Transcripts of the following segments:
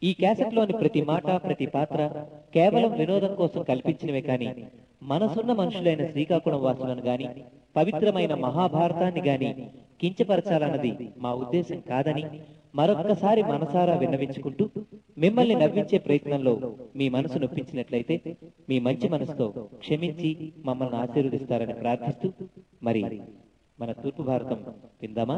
ఈ క్యాసెట్లోని ప్రతి మాట ప్రతి పాత్ర కేవలం వినోదం కోసం కల్పించినవే కాని మనసున్న మనుషులైన శ్రీకాకుళం వాసులను గాని పవిత్రమైన మహాభారతాన్ని గాని కించపరచాలన్నది మా ఉద్దేశం కాదని మరొక్కసారి మనసారా విన్నవించుకుంటూ మిమ్మల్ని నవ్వించే ప్రయత్నంలో మీ మనసు నొప్పించినట్లయితే మీ మంచి మనసుతో క్షమించి మమ్మల్ని ఆశీర్వదిస్తారని ప్రార్థిస్తూ మరి మన తూర్పు భారతం విందామా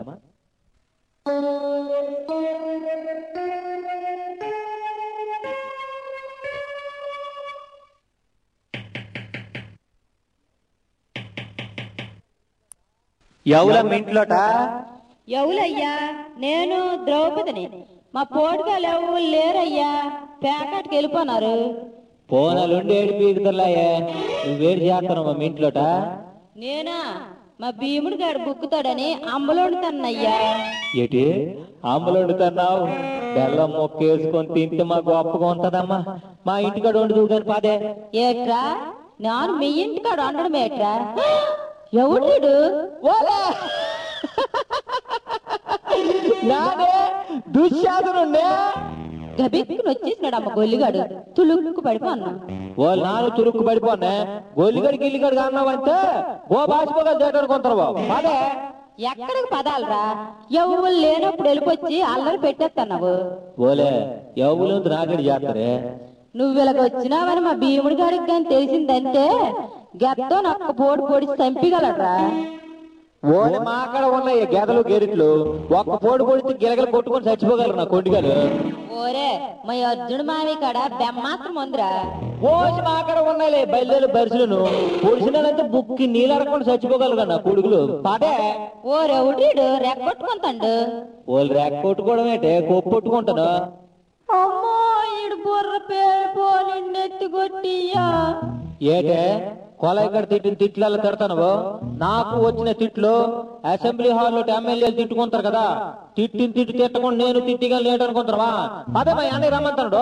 ఎవలం ఇంట్లోట ఎవలయ్యా నేను ద్రౌపదిని మా పోటుగాలు ఎవరు లేరయ్యా ప్యాకెట్కి వెళ్ళిపోనారు పోనలుండి ఏడు పీకుతలాయే నువ్వేడు చేస్తున్నావు మా ఇంట్లోట నేనా మా భీముడు గారు బుక్కుతాడని అమ్మలోడుతానయ్యా ఏటి ఆంబలు వండుతున్నావు బెల్లం మొక్కేసుకొని తింటే మా గొప్పగా ఉంటదమ్మా మా ఇంటికాడ వండుదు కానీ పాదే ఏట్రా నేను మీ ఇంటికాడ వండడం ఏట్రా ఎవడు నానే దుశ్శాసనుండే గబిక్కుని వచ్చేసినాడు అమ్మ గొల్లిగాడు తులుక్కు పడిపోన్నా వాళ్ళు నాను చురుక్కు పడిపోనే గొల్లిగడికి గిల్లిగడికి అన్నావంటే ఓ బాసిపోగా చేయడానికి కొంటారు బాబు పాదే ఎక్కడికి పదాలరా ఎవరు లేనప్పుడు వెళ్ళిపోచ్చి అల్లరి పెట్టేస్తున్నావు ఓలే ఎవరు నాగడి చేస్తారే నువ్వు ఇలాగ వచ్చినావని మా భీముడి గారికి కానీ తెలిసిందంటే గెత్తో నక్క పోడు పొడి చంపిగలడ్రా ఓలే మా అక్కడ ఉన్నాయి గెదలు గెరిట్లు ఒక్క పోటు పొడితే గిలగలు కొట్టుకొని చచ్చిపోగలరు నా కొండిగలు ఓరే మా అర్జునుడు మావి కాడ బెమ్మాత్రం ఉందిరా ఓసి మా అక్కడ ఉన్నాయిలే బయలుదేరి బరిసెలను పొడిచినానంటే బుక్కి నీళ్ళడకుండా చచ్చిపోగలరు నా కొడుకులు పాటే ఓరెవడీడు రెక్కొట్టుకుంటాడు వాళ్ళు రేక కొట్టుకోవడం ఏంటే కొప్పు కొట్టుకుంటాను అమ్మో ఈడు బుర్ర పేలిపోని నెత్తి కొట్టియ్యా ఏటే కొల ఇక్కడ తిట్టిన తిట్లలో తిడతాను నాకు వచ్చిన తిట్లు అసెంబ్లీ హాల్లో ఎమ్మెల్యేలు తిట్టుకుంటారు కదా తిట్టిన తిట్టు తిట్టకుండా నేను తిట్టిగా లేట్ అనుకుంటారా అదే మా అన్నయ్య రమ్మంటాడు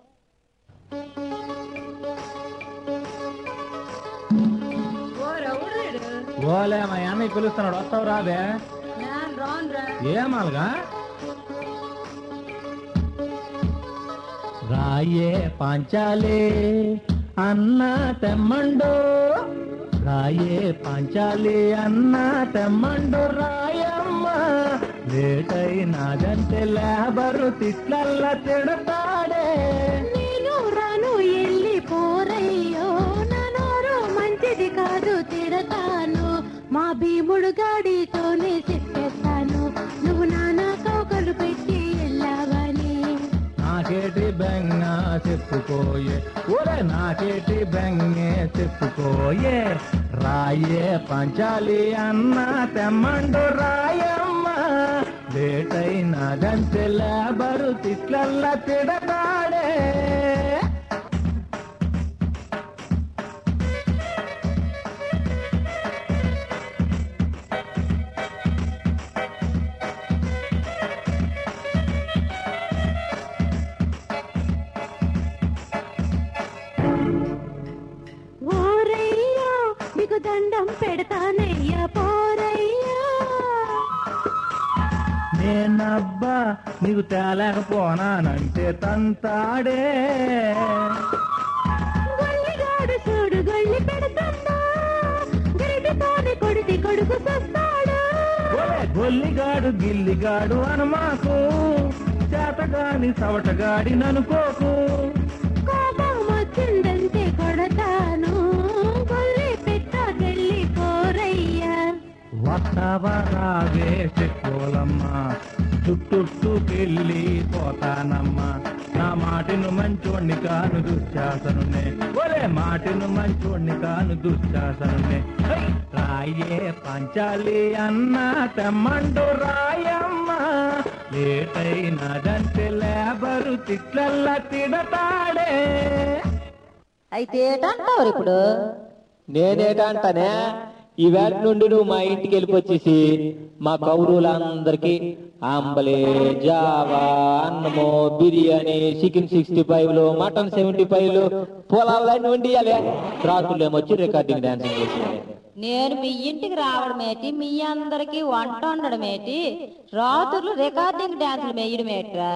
ఓలే మా అన్నయ్య పిలుస్తున్నాడు వస్తావు రాదే ఏమాలుగా రాయే పాంచాలే అన్న తెమ్మండు రాయే పాంచాలి అన్న తెమ్మండు రాయమ్మ లేటైనాదంటే లేబరు తిట్లల్లా తిడతాడే నేను రాను ఎల్లి పోరయ్యో నా నోరు మంచిది కాదు తిడతాను మా భీముడు గాడితోనే చెప్పేస్తాను నువ్వు నానా కౌకలు పెట్టి వెళ్ళావని నాకేటి బెంగ చెప్పుకోయే ఒరే నాకేటి బెంగే చెప్పుకోయే రాయే పంచాలి అన్న తెమ్మండు రాయమ్మ లేటైనదంటే లేబరు తిట్లల్లా తిడతాడే ఓరయ్యా నీకు దండం పెడతానయ్యా పోరయ్యా నేనబ్బా నీకు తేలేకపోనానంటే తంతాడే గొల్లిగాడు చూడు గొల్లి పెడతాడా గరిటితోనే కొడితే కొడుకు సస్తాడు ఒరే గొల్లిగాడు గిల్లిగాడు అనమాకు చేతగాని సవటగాడి ననుకోకు కోపం వచ్చిందంటే కొడతాను గొల్లి పెట్టకెళ్ళి పోరయ్యా వస్తావా రావే చెక్కోలమ్మా చుట్టూకెళ్ళి పోతానమ్మా నా మాటిను మంచోణ్ణి కాను దుశ్శాసనునే ఒరే మాటిను మంచోణ్ణి కాను దుశ్శాసనునే హై! రాయే పంచాలి అన్న తెమ్మండు రాయమ్మ లేటైనదంటే లేబరు తిట్లల్లా తిడతాడే అయితే ఏటంటావు ఇప్పుడు నేనేటంటానే ఈ వేట నుండి నువ్వు మా ఇంటికి వెళ్ళిపోచ్చేసి మా కౌరులందరికీ అంబలే జావా అన్నము బిర్యానీ చికెన్ సిక్స్టీ ఫైవ్ లు మటన్ సెవెంటీ ఫైవ్ లు పొలాలన్నీ వండియాలి రాత్రులు ఏమొచ్చి రికార్డింగ్ డాన్సింగ్ చేసేయాలి నేను మీ ఇంటికి రావడం ఏంటి మీ అందరికి వంట వండడం ఏంటి రాత్రులు రికార్డింగ్ డాన్సులు వేయడం ఏంట్రా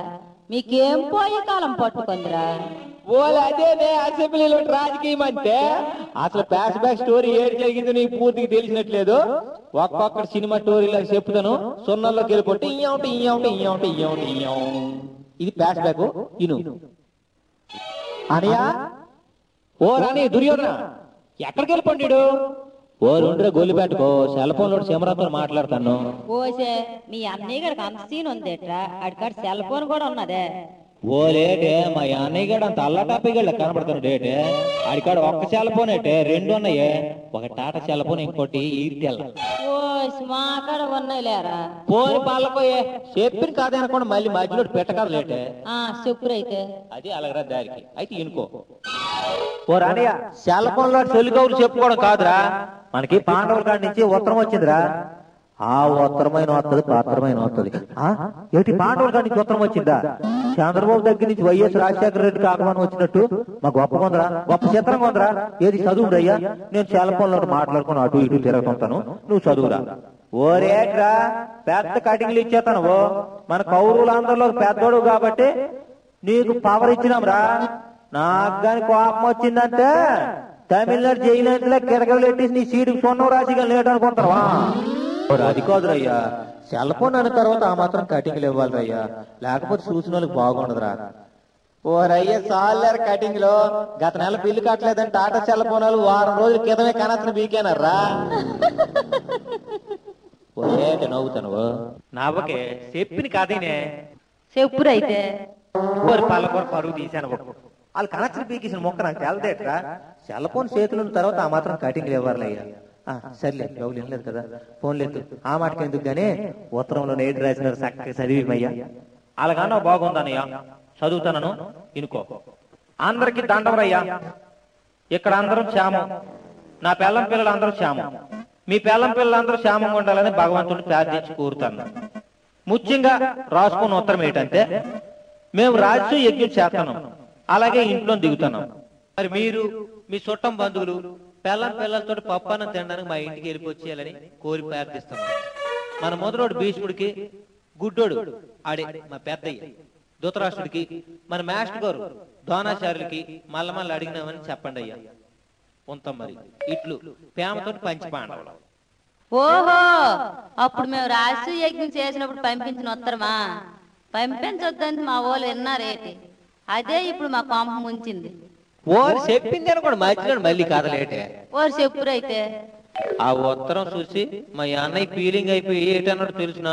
మీకేం పోయే కాలం పట్టుకుందిరా ఓలు అదేనే అసెంబ్లీలో రాజకీయం అంటే అసలు ప్యాష్ బ్యాక్ స్టోరీ ఏడు జరిగింది నీకు పూర్తిగా తెలిసినట్లేదు ఒక్కొక్క సినిమా స్టోరీలో చెప్తాను సున్నంలోకి వెళ్ళిపోతే ఇయ్యంటే ఇయ్యంటే ఇయ్యంటే ఇయ్యంటే ఇయ్యం ఇది ప్యాష్ బ్యాక్ ఇను అనియా ఓ రాని దుర్యోధన ఎక్కడికి వెళ్ళిపోండి ఓ రెండురా గొల్లి పెట్టుకో సెల్ ఫోన్ లో సిమరాతో మాట్లాడతాను ఓసే మీ అన్నయ్య గడికి అంత సీన్ ఉందేట్రా అడికాడ సెల్ ఫోన్ కూడా ఉన్నదే ఓ లేటే మా అన్నయ్య గడు అంత అల్లటాపిగళ్ళ కనబడుతున్న డేటే ఆడికాడ ఒక్క సెల్ ఫోన్ అయితే రెండు ఉన్నాయే ఒక టాటా సెల్ ఫోన్ ఇంకోటి ఈర్టెల్ ఓస్ మా కాడ ఉన్నాయి లేరా ఫోన్ పాలకోయే చెప్పిన కాదే అనుకోండి మళ్ళీ మధ్యలో పెట్టకాదు లేటే ఆ చెప్పురైతే అది అలాగరా దారికి అయితే ఇనుకో ఓ రానయ్య సెల్ ఫోన్ లో సెల్ కౌలు చెప్పుకోవడం కాదురా మనకి పాండవుల కాడి నుంచి ఉత్తరం వచ్చిందిరా ఆ ఉత్తరమైన వస్తుంది పాత్రమైన వస్తుంది ఏటి పాండవుల కాడి నుంచి ఉత్తరం వచ్చిందా చంద్రబాబు దగ్గర నుంచి వైఎస్ రాజశేఖర రెడ్డి కాకమని వచ్చినట్టు మా గొప్ప కొందరా గొప్ప చిత్రంగా ఉందిరా ఏది చదువు అయ్యా నేను సెల్ ఫోన్ లో మాట్లాడుకుని అటు ఇటు తిరుగుతుంటాను నువ్వు చదువురా ఓరేట్రా పెద్ద కటింగ్లు ఇచ్చేస్తాను ఓ మన కౌరువులందరిలో పెద్దోడు కాబట్టి నీకు పవర్ ఇచ్చినాంరా నాకు గాని కోపం వచ్చిందంటే తమిళనాడు జైలు కిరకలు పెట్టేసి నీ సీటుకి సొన్నం రాశిగా లేట్ అనుకుంటావా అది కాదురయ్యా సెల్ ఫోన్ అన్న తర్వాత ఆ మాత్రం కటింగ్లు ఇవ్వాలిరయ్యా లేకపోతే చూసిన వాళ్ళకి బాగుండదురా ఓ రయ్య సాలర్ కటింగ్ లో గత నెల బిల్లు కట్టలేదని టాటా సెల్ ఫోన్ వాళ్ళు వారం రోజుల క్రితమే కనెక్షన్ బీకేనర్రా ఓ ఏంటి నవ్వుతాను నవ్వకే చెప్పిన కాదీనే చెప్పురైతే మరి పల్లకూర పరుగు తీశాను వాళ్ళు కనెక్షన్ పీకేసిన మొక్క నాకు తెలదేట్రా సెల్ ఫోన్ చేతులు ఉన్న తర్వాత ఆ మాత్రం కటింగ్ ఇవ్వాలయ్యా ఆ, సర్లే గౌలు ఏం లేదు కదా ఫోన్ లేదు ఆ మాటకి ఎందుకు గానీ ఉత్తరంలో నేటి రాసిన చక్కగా చదివిమయ్యా అలాగన్నా బాగుందన్నయ్యా చదువుతానను ఇనుకో అందరికి దండవరయ్యా ఇక్కడ అందరం క్షేమం నా పిల్లం పిల్లలు అందరూ క్షేమం మీ పిల్లం పిల్లలందరూ క్షేమంగా ఉండాలని భగవంతుడిని ప్రార్థించి కోరుతాను ముఖ్యంగా రాసుకున్న ఉత్తరం ఏంటంటే మేము రాజు యజ్ఞం చేస్తున్నాం అలాగే ఇంట్లో దిగుతున్నాం మరి మీరు మీ చుట్టం బంధువులు పిల్లం పిల్లలతో పప్పన్నం తినడానికి మా ఇంటికి వెళ్ళిపోచేయాలని కోరి ప్రార్థిస్తున్నాం మన మొదలోడు భీష్ముడికి గుడ్డోడు ఆడే మా పెద్దయ్య ధృతరాష్ట్రుడికి మన మాస్టర్ గారు దోనాచార్యులకి మల్ల మళ్ళీ అడిగినామని చెప్పండి అయ్యా ఉంటాం మరి ఇట్లు ప్రేమతో పంచి పాండవులు ఓహో అప్పుడు మేము రాష్ట్ర యజ్ఞం చేసినప్పుడు పంపించిన ఉత్తరమా పంపించొద్దని మా వాళ్ళు విన్నారేటి అదే ఇప్పుడు మా కొంప ముంచింది ఓరు చెప్పింది అనుకోండి మధ్యలో మళ్ళీ కదలేటే ఓరు చెప్పురైతే ఆ ఉత్తరం చూసి మా అన్నయ్య ఫీలింగ్ అయిపోయి ఏటన్నాడు తెలుసునా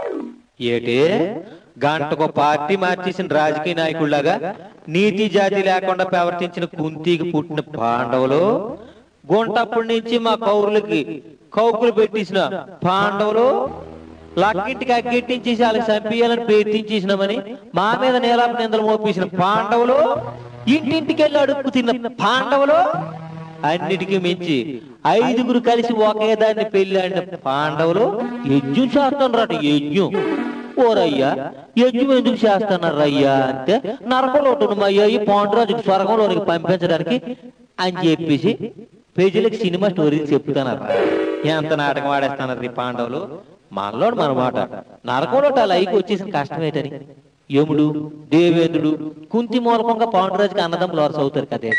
ఏటే గంటకు పార్టీ మార్చేసిన రాజకీయ నాయకుడిలాగా నీతి జాతి లేకుండా ప్రవర్తించిన కుంతికి పుట్టిన పాండవులు గుంటప్పటి నుంచి మా కౌరులకి కౌకులు పెట్టేసిన పాండవులు లక్కింటికి అగ్గెట్టించేసి వాళ్ళకి చంపేయాలని ప్రయత్నించేసినామని మా మీద నీలాప నిందలు మోపేసిన పాండవులు ఇంటింటికి వెళ్ళి అడుక్కు తిన్న పాండవులు అన్నిటికీ మించి ఐదుగురు కలిసి ఒకే దాన్ని పెళ్ళాడిన పాండవులు యజ్ఞం చేస్తున్నారు యజ్ఞం ఓరయ్యా యజ్ఞం ఎందుకు చేస్తున్నారు అయ్యా అంటే నరకంలో అయ్యా ఈ పాండురాజుకి స్వర్గంలోనికి పంపించడానికి అని చెప్పేసి ప్రజలకు సినిమా స్టోరీలు చెప్తున్నారు ఎంత నాటకం ఆడేస్తున్నారు ఈ పాండవులు మనలోడు మన మాట నరకంలో అలా అయికి వచ్చేసిన కష్టం ఏంటని యముడు దేవేంద్రుడు కుంతి మూలకంగా పాండురాజుకి అన్నదమ్ములు వరుస అవుతారు కదే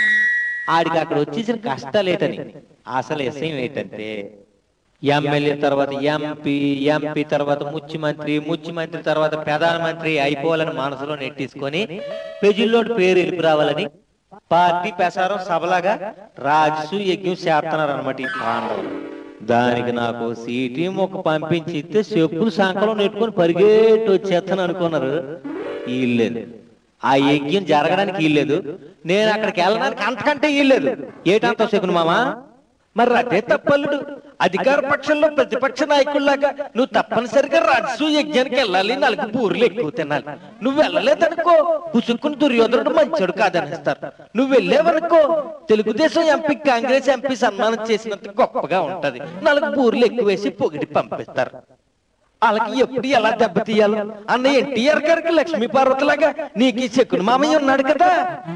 ఆడికి అక్కడ వచ్చేసిన కష్టాలేటని అసలు విషయం ఏంటంటే ఎమ్మెల్యే తర్వాత ఎంపీ ఎంపీ తర్వాత ముఖ్యమంత్రి ముఖ్యమంత్రి తర్వాత ప్రధానమంత్రి అయిపోవాలని మనసులో నెట్టేసుకొని ప్రజల్లో పేరు వెళ్ళి రావాలని పార్టీ ప్రసారం సభలాగా రాజసు యజ్ఞం చేస్తున్నారు అనమాట ఈ పాండవులు దానికి నాకు సీటీ మొక్క పంపించి ఇస్తే చెప్పులు సంకలో నెట్టుకొని పరిగెట్టి వచ్చేస్తాను అనుకున్నారు వీల్లేదు ఆ యజ్ఞం జరగడానికి వీల్లేదు నేను అక్కడికి వెళ్ళడానికి అంతకంటే వీల్లేదు ఏటంత శకును మామా మరి అదే తప్పల్లుడు అధికార పక్షంలో ప్రతిపక్ష నాయకుల్లాగా నువ్వు తప్పనిసరిగా రాజసు యజ్ఞానికి వెళ్ళాలి నాలుగు బూర్లు ఎక్కువ తినాలి నువ్వు వెళ్ళలేదనుకో పుసుక్కుని దుర్యోధనుడు మంచోడు కాదనిస్తారు నువ్వు వెళ్ళేవనుకో తెలుగుదేశం ఎంపీ కాంగ్రెస్ ఎంపీ సన్మానం చేసినంత గొప్పగా ఉంటది నాలుగు బూర్లు ఎక్కువ వేసి పొగిడి పంపిస్తారు వాళ్ళకి ఎప్పుడు ఎలా దెబ్బతీయాలో అన్న ఎన్టీఆర్ గారికి లక్ష్మీ పార్వతిలాగా నీకు ఈ శకుని మామయ్య ఉన్నాడు కదా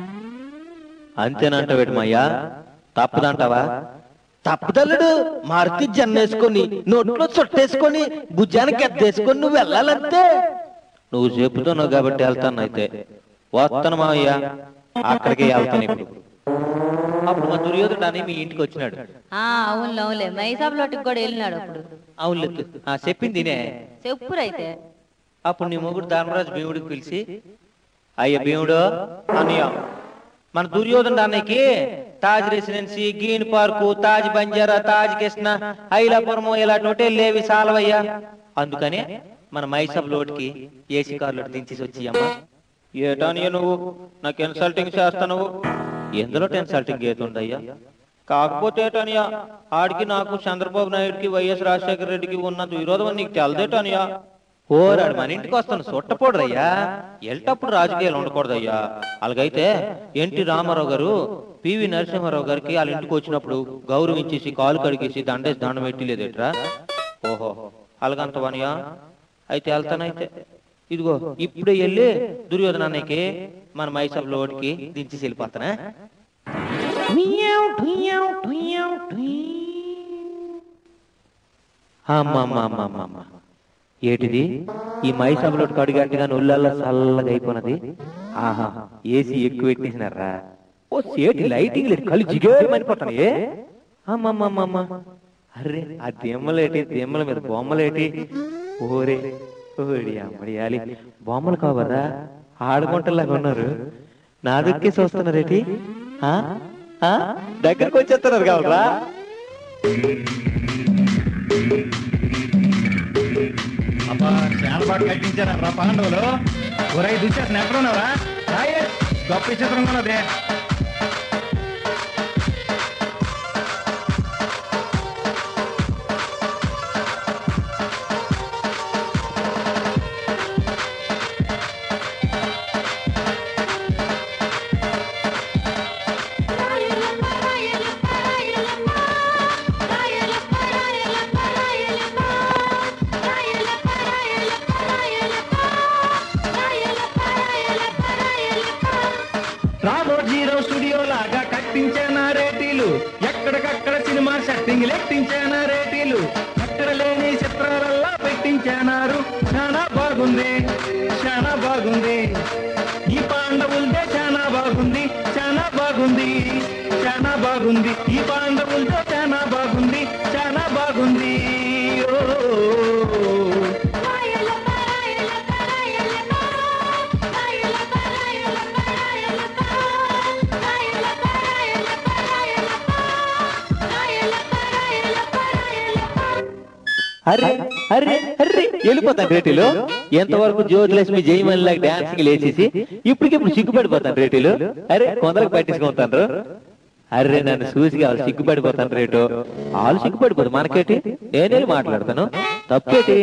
అంతేనంట వేటమయ్యా తప్పదంటావా తప్పదల్లుడు మారుతి జన్నేసుకొని నోట్లో చుట్టేసుకొని భుజానికి ఎద్దేసుకొని నువ్వు వెళ్ళాలంతే నువ్వు చెబుతున్నావు కాబట్టి వెళ్తాను అయితే వస్తాను మావయ్య అక్కడికే వెళ్తాను ఇప్పుడు అప్పుడు మా దుర్యోధనుడు అని మీ ఇంటికి వచ్చినాడు ఆ అవునులే అవునులే మైసాబ్ లోటికి కూడా వెళ్ళినాడు అప్పుడు అవును ఆ చెప్పింది నే చెప్పురైతే అప్పుడు నీ మొగుడు ధర్మరాజు భీముడికి పిలిచి అయ్య భీముడు అన్నయ్య మన దుర్యోధన అన్నయ్యకి Taj residency green park Taj Banjara Taj Krishna Ilapuram ఇలాంటి హోటల్ లేవి సాలవయ్యా అందుకనే మన మైసబ్ లోటుకి ఏసీ కార్లో దించేసి వచ్చి అమ్మా ఏటానియ నువ్వు నాకు ఇన్సల్టింగ్ చేస్తావు ఎందులో ఇన్సల్టింగ్ ఏతుండయ్యా కాకపోతే ఏటనియా ఆడికి నాకు చంద్రబాబు నాయుడుకి వైఎస్ రాజశేఖర రెడ్డికి ఉన్నంత విరోధం నీకు తెలదేటనియా ఓరాడు మన ఇంటికి వస్తాను సుట్టపోడరయ్యా ఎల్టప్పుడు రాజకీయాలు ఉండకూడదయ్యా అలాగైతే ఎన్టీ రామారావు గారు పివి నరసింహారావు గారికి వాళ్ళ ఇంటికి వచ్చినప్పుడు గౌరవించేసి కాలు కడిగేసి దండేసి దండం పెట్టి లేదేట్రా ఓహో అలాగంతవనియా అయితే వెళ్తానైతే ఇదిగో ఇప్పుడే వెళ్ళి దుర్యోధన అన్నయ్యకి మన మైసభలో ఓడికి దించేసి వెళ్ళిపోతానా అమ్మమ్మమ్మమ్మమ్మ ఏటిది ఈ మైసభలో కడిగట్టుగా నుల్లల్లా చల్లగా అయిపోయినది ఆహా ఏసీ ఎక్కువ పెట్టేసినారా ఓ సేటి లైటింగ్ లేదు కళ్ళు జిగేమనిపోతాయి అమ్మమ్మమ్మమ్మ అరే ఆ దెమ్మలేటి దెమ్మల మీద బొమ్మలేటి ఓరే ఓడి అమ్మడియాలి బొమ్మలు కావదా ఆడుకుంటలాగా ఉన్నారు నా దుక్కేసి వస్తున్నారేటి ఆ? ఆ? దగ్గరకు వచ్చేస్తున్నారు కావరా అబ్బా చాలా బాగా కట్టించారా పాండవులు ఒరై దుశ్శాసన ఎక్కడున్నారా రాయే గొప్ప చిత్రం ఉన్నది రాబో జీరో స్టూడియో లాగా కట్టించానా రేటీలు ఎక్కడికక్కడ సినిమా సెట్టింగ్ ఎట్టించానా రేటీలు ఎక్కడ లేని చిత్రాలల్లా పెట్టించానారు చాలా బాగుంది చాలా బాగుంది ఈ పాండవులదే చాలా బాగుంది చాలా బాగుంది చాలా బాగుంది ఈ పాండవులతో చాలా బాగుంది చాలా బాగుంది ఓ అరే అరే అరే వెళ్ళిపోతాను రేటిలో ఎంతవరకు జ్యోతిలక్ష్మి జయమణి లాగా డాన్స్ లేచేసి ఇప్పటికిప్పుడు సిగ్గుపడిపోతాను రేటిలో అరే కొందరికి పట్టించుకుంటాను అరే నన్ను చూసి వాళ్ళు సిగ్గుపడిపోతాను రేటు వాళ్ళు సిగ్గుపడిపోదు మనకేటి నేనే మాట్లాడతాను తప్పేటి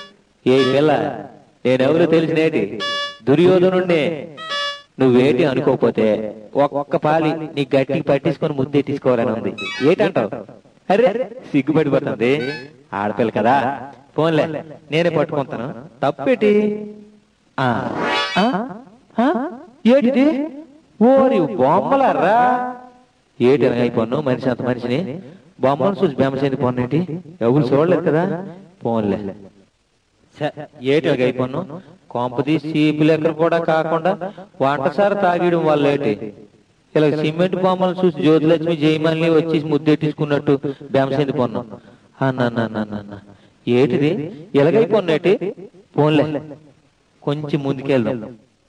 ఏ పిల్ల నేనెవరు తెలిసినేటి దుర్యోధనుండే నువ్వేటి అనుకోకపోతే ఒక్క పాలి నీ గట్టికి పట్టించుకొని ముద్దే తీసుకోవాలని ఉంది ఏటంటావు అరే సిగ్గుపడిపోతుంది ఆడపిల్ల కదా పోన్లే నేనే పట్టుకుంటాను తప్పేటి ఆ, ఆ, ఆ, ఏటిది ఓరి బొమ్మలారా ఏటి అయిపోను మనిషి అంత మనిషిని బొమ్మను చూసి బెమ్మసేది పోనేటి ఎవరు చూడలేదు కదా పోన్లే ఛ, ఏటి అయిపోను కొంపది సీపు లెక్కలు కూడా కాకుండా వంటసారి తాగడం వల్ల ఏటి ఇలా సిమెంట్ బొమ్మలు చూసి జ్యోతిలక్ష్మి జయమల్ని వచ్చి ముద్దెట్టించుకున్నట్టు బెమసేది పొన్ను అన్న ఏటిది ఎలాగైపోన్నేటి పోన్లే కొంచెం ముందుకెళ్దాం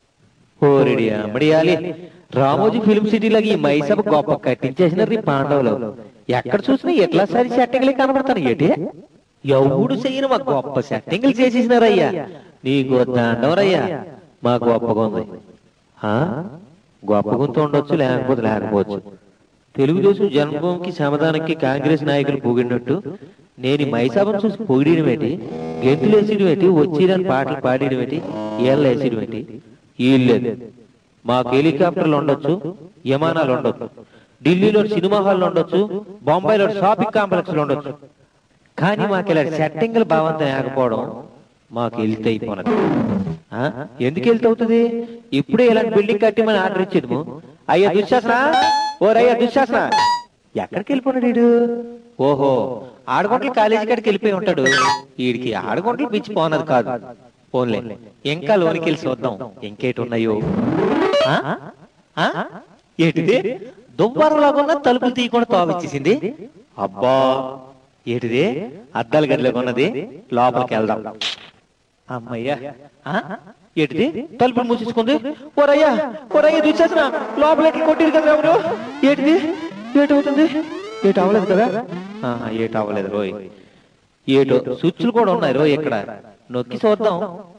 ఓరెడి అమ్మడియాలి రామోజీ ఫిల్మ్ సిటీలోకి ఈ మైసభ గొప్ప కట్టించేసినారు ఈ పాండవులు ఎక్కడ చూసినా ఎట్లా సరి సెట్టింగ్లే కనబడతాను ఏటి ఎవడు చేయను మా గొప్ప సెట్టింగ్లు చేసేసినారయ్యా నీకు దండవరయ్యా మా గొప్పగా ఉంది ఆ? గొప్పగుంతో ఉండొచ్చు లేకపోతే లేకపోవచ్చు తెలుగుదేశం జన్మభూమికి సమాధానానికి కాంగ్రెస్ నాయకులు పొగిడినట్టు నేను ఈ మైసాబం చూసి పొగిడినవేటి గెంతులు వేసినవేటి వచ్చిరని పాటలు పాడినవేటి ఏళ్ళ వేసినవేటి వీల్లేదు మాకు హెలికాప్టర్లు ఉండొచ్చు విమానాలు ఉండొచ్చు ఢిల్లీలో సినిమా హాల్ ఉండొచ్చు బొంబాయిలో షాపింగ్ కాంప్లెక్స్ ఉండొచ్చు కానీ మాకు ఇలా సెట్టింగ్ల భావంతో లేకపోవడం మాకు వెళ్తే అయిపోనది ఆ? ఎందుకు వెళ్తే అవుతుంది ఇప్పుడే ఇలాంటి బిల్డింగ్ కట్టి మనం ఆర్డర్ ఇచ్చేది అయ్యా దుశ్శాసన ఓరయ్యా దుశ్శాసన ఎక్కడికి వెళ్ళిపోయాడు వీడు ఓహో ఆడగొంటలు కాలేజీ కాడికి వెళ్ళిపోయి ఉంటాడు వీడికి ఆడగొంటలు పిచ్చి పోనది కాదు పోన్లే ఇంకా లోనికి వెళ్ళి చూద్దాం ఇంకేటి ఉన్నాయో ఆ? ఆ? ఏటిది దువ్వారలాగా ఉన్న తలుపులు తీయకుండా తోవిచ్చేసింది అబ్బా ఏటిది అద్దాల గదిలోకి ఉన్నది లోపలికి వెళ్దాం అమ్మయ్యా ఆ? ఏటిది తలుపులు మూసేసుకుంది ఓరయ్యా ఓరయ్యా చూసేసిన లోపలికి కొట్టిరు కదా ఎవరు ఏటిది ఏటవుతుంది ఏటు అవ్వలేదు కదా ఆ, ఏటు అవ్వలేదు రోయ్ ఏటో స్విచ్లు కూడా ఉన్నాయి రోయ్ ఇక్కడ నొక్కి చూద్దాం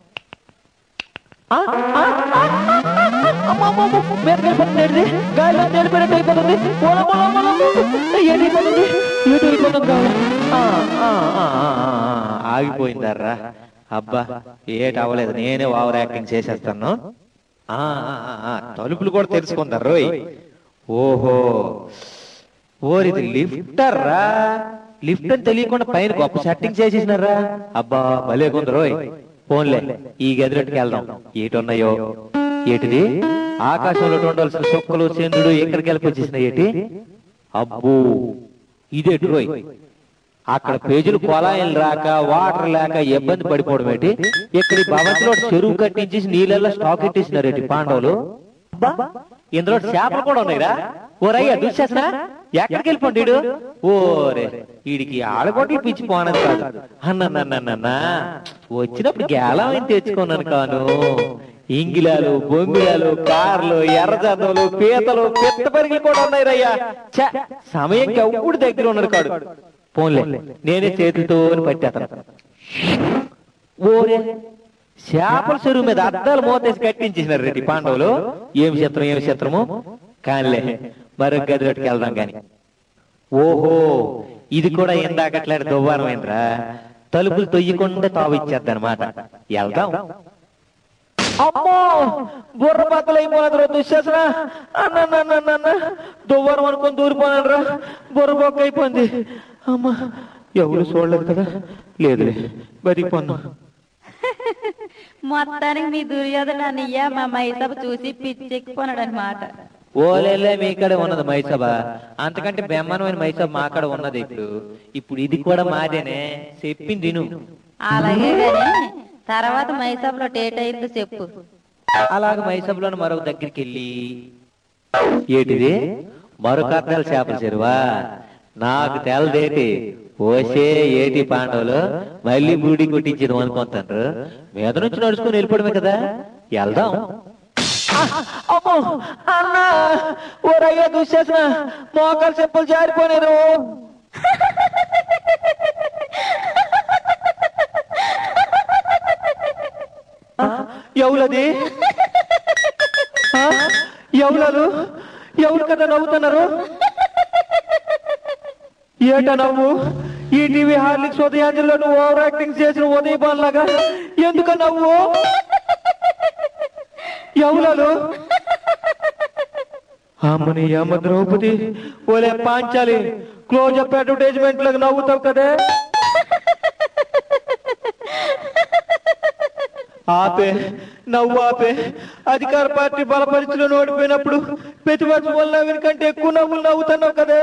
ఆ, ఆ, ఆ, ఆ, అమ్మ, అమ్మ, అమ్మ, మీదకి వెళ్ళిపోతుంది ఏంటిది? గాలిలో తేలిపోయినట్టు అయిపోతుంది. ఓల, ఓల, ఓల, ఓల. ఏటి అయిపోతుంది? ఏటి అయిపోతుంది గాలి? ఆ, ఆ, ఆ, ఆ, ఆ, ఆగిపోయిందర్రా అబ్బా ఏటి అవ్వలేదు నేనే ఓవర్ యాక్టింగ్ చేసేస్తాను ఆ, ఆ, ఆ, ఆ, తలుపులు కూడా తెలుసుకుంటారు రోయ్ ఓహో ఓరిది లిఫ్టర్ రా లిఫ్ట్ అని తెలియకుండా పైన గొప్ప సెట్టింగ్ చేసేసినారా అబ్బా భలే కొందరు రోయ్ ఫోన్లే ఈ గదిలోకి వెళ్దాం ఏటున్నాయో ఏటిది ఆకాశంలో ఉండవలసిన చుక్కలు చంద్రుడు ఎక్కడికి వెళ్ళి వచ్చేసిన ఏటి అబ్బో ఇదేటి రోయ్ అక్కడ పేజీలు కొలాయిలు రాక వాటర్ లేక ఇబ్బంది పడిపోవడం ఏంటి ఇక్కడ ఈ భవంతిలో చెరువు కట్టించేసి నీళ్ళల్లో స్టాక్ ఎట్టేసినారు ఏంటి పాండవులు అబ్బా, ఇందులో చేపలు కూడా ఉన్నాయిరా ఓరయ్యా దుశ్శాసన ఎక్కడికి వెళ్ళిపోండి ఈడు? ఓరే వీడికి ఆడగొడ్లు పిచ్చి పోనది కాదు అన్నన్నన్నన్నా వచ్చినప్పుడు గేలం అని తెచ్చుకున్నాను కాను ఇంగిలాలు బొంగిలాలు కార్లు ఎర్రజందలు పీతలు పిత్త పరిగి కూడా ఉన్నాయిరయ్యా ఛ, సమయం ఎప్పుడు దగ్గర ఉన్నాడు కాడు పోన్లే నేనే చేతులతో పట్టేతాను ఓరే చేపల చెరువు మీద అద్దాలు మోతేసి కట్టించేసినారు రెడ్డి పాండవులు ఏమి చిత్రం ఏమి చిత్రము కానిలే మరొక గదిలోకి వెళ్దాం గాని ఓహో ఇది కూడా ఇందాకట్లాంటి దువ్వారమైనరా తలుపులు తొయ్యకుండా తావిచ్చేద్దనమాట వెళ్దాం అమ్మో బుర్ర బద్దలైపోయినది దుశ్శాసన అన్న దువ్వరం అనుకొని దూరిపోనాడు రా బుర్ర బొక్క అయిపోయింది అమ్మా ఎవరు చూడలేదు కదా లేదులే బతికిపోన్నా మొత్తానికి మీ దుర్యోధన అన్నయ్య మా మైసభ చూసి పిచ్చెక్కిపోనాడు అనమాట ఓలేలే మీ కాడే ఉన్నది మైసభ అంతకంటే బ్రహ్మాండమైన మైసభ మా కాడ ఉన్నది ఇప్పుడు ఇప్పుడు ఇది కూడా మాదేనే చెప్పింది విను అలాగే గాని తర్వాత మైసభలో టేట్ అయిందో చెప్పు అలాగ మైసభలో మరొక దగ్గరికి వెళ్ళి ఏటిది మరొక అర్థాలు చేపల చెరువా నాకు తెలదేటి ఓసే ఏటి పాండవులు మళ్ళీ బూడి కొట్టించడం అనుకుంటారు మీద నుంచి నడుచుకుని వెళ్ళిపోవడమే కదా వెళ్దాం అమ్మో అన్నా ఓరయ్యా దుశ్శాసన మోకాలు చెప్పులు జారిపోయారు ఎవలది ఆ? ఎవరు ఎవరు కదా నవ్వుతున్నారు ఏట నవ్వు ఈ టీవీ హార్లిక్స్ ఉదయాంజలిలో నువ్వు ఓవర్ యాక్టింగ్ చేసిన ఉదయపాన్ లాగా ఎందుకు నవ్వు ఎవరు అమ్మని అమ్మ ద్రౌపది ఓలే పాంచాలి క్లోజ్ అప్ అడ్వర్టైజ్మెంట్ లాగా నవ్వుతావు కదే ఆపే నవ్వు ఆపే అధికార పార్టీ బలపరిచలో ఓడిపోయినప్పుడు ప్రతిపక్షం వల్ల కంటే ఎక్కువ నవ్వులు నవ్వుతున్నావు కదే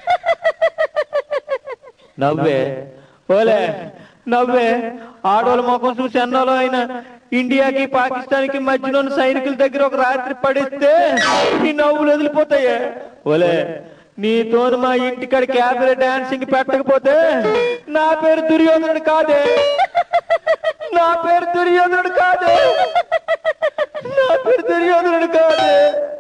నవ్వే ఓలే నవ్వే ఆడోళ్ళ ముఖం చూసి అన్నలో అయిన ఇండియాకి పాకిస్తాన్ కి మధ్యలో ఉన్న సైనికుల దగ్గర ఒక రాత్రి పడిస్తే నీ నవ్వులు వదిలిపోతాయే ఓలే నీతో మా ఇంటికాడ క్యాబినెట్ డాన్సింగ్ పెట్టకపోతే నా పేరు దుర్యోధనుడు కాదే నా పేరు దుర్యోధనుడు కాదే నా పేరు దుర్యోధనుడు కాదే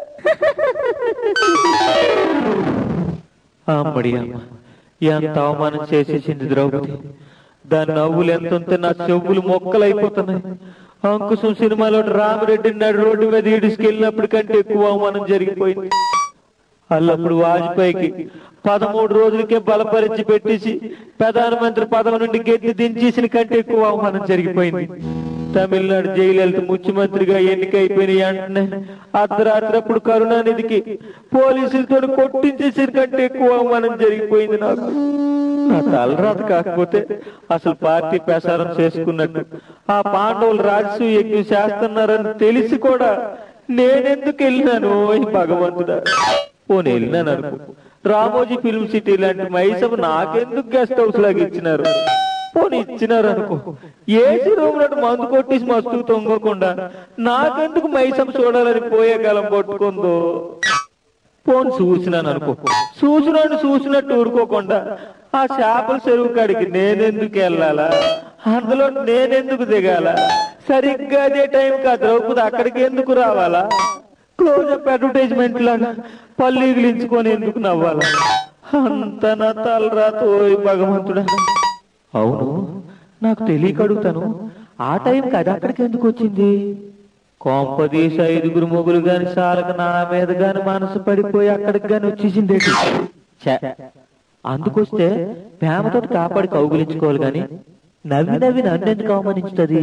అమ్మడి అమ్మ ఎంత అవమానం చేసేసింది ద్రౌపది దాని నవ్వులు ఎంత ఉంటే నా చెవులు మొక్కలైపోతున్నాయి అంకుశం సినిమాలో రామిరెడ్డి నడు రోడ్డు మీద ఈడుసుకెళ్ళినప్పుడు కంటే ఎక్కువ అవమానం జరిగిపోయింది అల్లప్పుడు వాజ్పేయికి పదమూడు రోజులకే బలపరిచి పెట్టేసి ప్రధానమంత్రి పదవి నుండి గెద్ది దించేసిన కంటే ఎక్కువ అవమానం జరిగిపోయింది తమిళనాడు జైలు ముఖ్యమంత్రిగా ఎన్నికైపోయిన వెంటనే అర్ధరాత్రి అప్పుడు కరుణానిధికి పోలీసులతో కొట్టించేసిన కంటే ఎక్కువ అవమానం జరిగిపోయింది నాకు నా తలరాత కాకపోతే అసలు పార్టీ ప్రసారం చేసుకున్నట్టు ఆ పాండవులు రాజసు యజ్ఞం చేస్తున్నారని తెలిసి కూడా నేనెందుకు వెళ్ళినాను ఈ భగవంతుడా పోనీ వెళ్ళినాను అనుకో రామోజీ ఫిల్మ్ సిటీ లాంటి మైసభ నాకెందుకు గెస్ట్ హౌస్ లాగా ఇచ్చినారు పోనీ ఇచ్చినారు అనుకో ఏసీ రూమ్ లో మందు కొట్టేసి మస్తు తొంగకుండా నాకెందుకు మైసం చూడాలని పోయే కాలం పట్టుకుందో ఫోన్ చూసినాను అనుకో చూసినాను చూసినట్టు ఊరుకోకుండా ఆ చేపల చెరువు కాడికి నేనెందుకు వెళ్ళాలా అందులో నేనెందుకు దిగాల సరిగ్గా అదే టైంకి ఆ ద్రౌపది అక్కడికి ఎందుకు రావాలా క్లోజప్ అడ్వర్టైజ్మెంట్ లాగా పళ్ళు ఇగిలించుకొని ఎందుకు నవ్వాలా అంత నా తలరాతో భగవంతుడా అవును నాకు తెలియక అడుగుతాను ఆ టైంకి అది అక్కడికి ఎందుకు వచ్చింది కోంపదీసి ఐదుగురు మొగులు గాని సాలక నా మీద గాని మనసు పడిపోయి అక్కడికి గాని వచ్చేసింది అందుకొస్తే ప్రేమతో కాపాడి కౌగులించుకోవాలి గాని నవ్వి నవ్వి నన్నెందుకు అవమానించుతుంది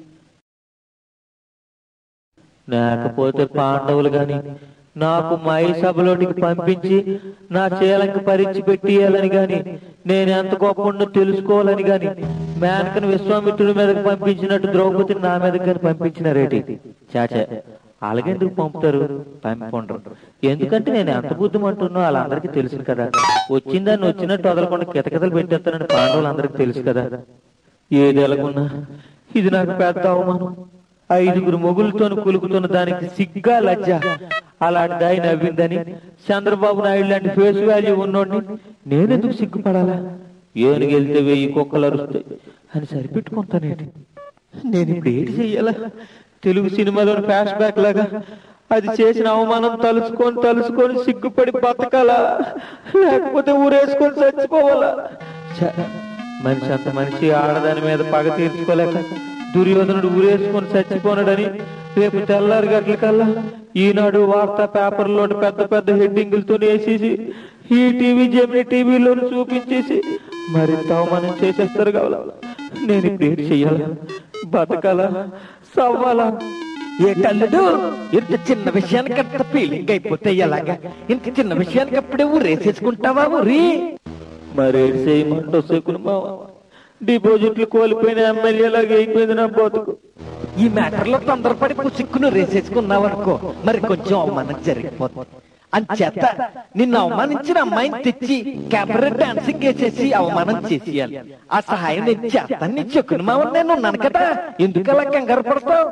లేకపోతే పాండవులు గాని నాకు మై సభలోనికి పంపించి నా చేలంకి పరీక్ష పెట్టియాలని గాని నేను ఎంత గొప్ప తెలుసుకోవాలని గాని మేనకని విశ్వామిత్రుడి మీదకి పంపించినట్టు ద్రౌపదిని నా మీదకి గాని పంపించినారేటి చాచా అలాగెందుకు పంపుతారు పంపుకుంటారు ఎందుకంటే నేను ఎంత బుద్ధిమంటున్నా వాళ్ళందరికీ తెలుసు కదా వచ్చిందని వచ్చినట్టు వదలకుండా కితకితలు పెట్టేస్తానని పాండవులందరికీ తెలుసు కదా ఏది ఎలాగున్నా ఇది నాకు పెద్ద అవమానం ఐదుగురు మొగులతో కులుకుతున్న దానికి సిగ్గా లజ్జ అలాంటి దాయి నవ్విందని చంద్రబాబు నాయుడు లాంటి ఫేస్ వాల్యూ ఉన్నోడిని నేనెందుకు సిగ్గుపడాలా ఏనుగు వెళ్తే వెయ్యి కుక్కలు అరుస్తాయి అని సరిపెట్టుకుంటానేటి నేను ఇప్పుడు ఏంటి చెయ్యాలా తెలుగు సినిమాలోని ఫ్లాష్ బ్యాక్ లాగా అది చేసిన అవమానం తలుచుకొని తలుచుకొని సిగ్గుపడి బతకాలా లేకపోతే ఊరేసుకొని చచ్చిపోవాలా ఛ, మనిషి అంత మనిషి ఆడదాని మీద పగ తీర్చుకోలేక దుర్యోధనుడు ఊరేసుకొని చచ్చిపోనాడని రేపు తెల్లారి గట్ల కల్లా ఈనాడు వార్తా పేపర్లో పెద్ద పెద్ద హెడ్డింగులతో వేసేసి ఈ టీవీ జమిని టీవీలో చూపించేసి మరింత అవమానం చేసేస్తారు కావాల నేను ఇప్పుడు ఏంటి చెయ్యాలా బతకాలా సవ్వాలా ఏటల్లుడు ఇంత చిన్న విషయానికి అంత ఫీలింగ్ అయిపోతే ఎలాగా ఇంత చిన్న విషయానికి అప్పుడే ఊరేసేసుకుంటావా ఊరి మరి చేయమంటో సెకులు మావ డిపాజిట్లు కోల్పోయిన ఎమ్మెల్యేలాగా అయిపోయింది నా బతుకు ఈ మ్యాటర్ లో తొందరపడి పుసుక్కును రేసేసుకున్నావు అనుకో మరి కొంచెం అవమానం జరిగిపోతుంది అంచేత నిన్ను అవమానించిన అమ్మాయిని తెచ్చి కెమెరా డాన్సింగ్ వేసేసి అవమానం చేసేయాలి ఆ సహాయం నేను చేస్తాను నీ చెక్కును మావ నేను ఉన్నాను కదా ఎందుకు అలా కంగారు పడతావు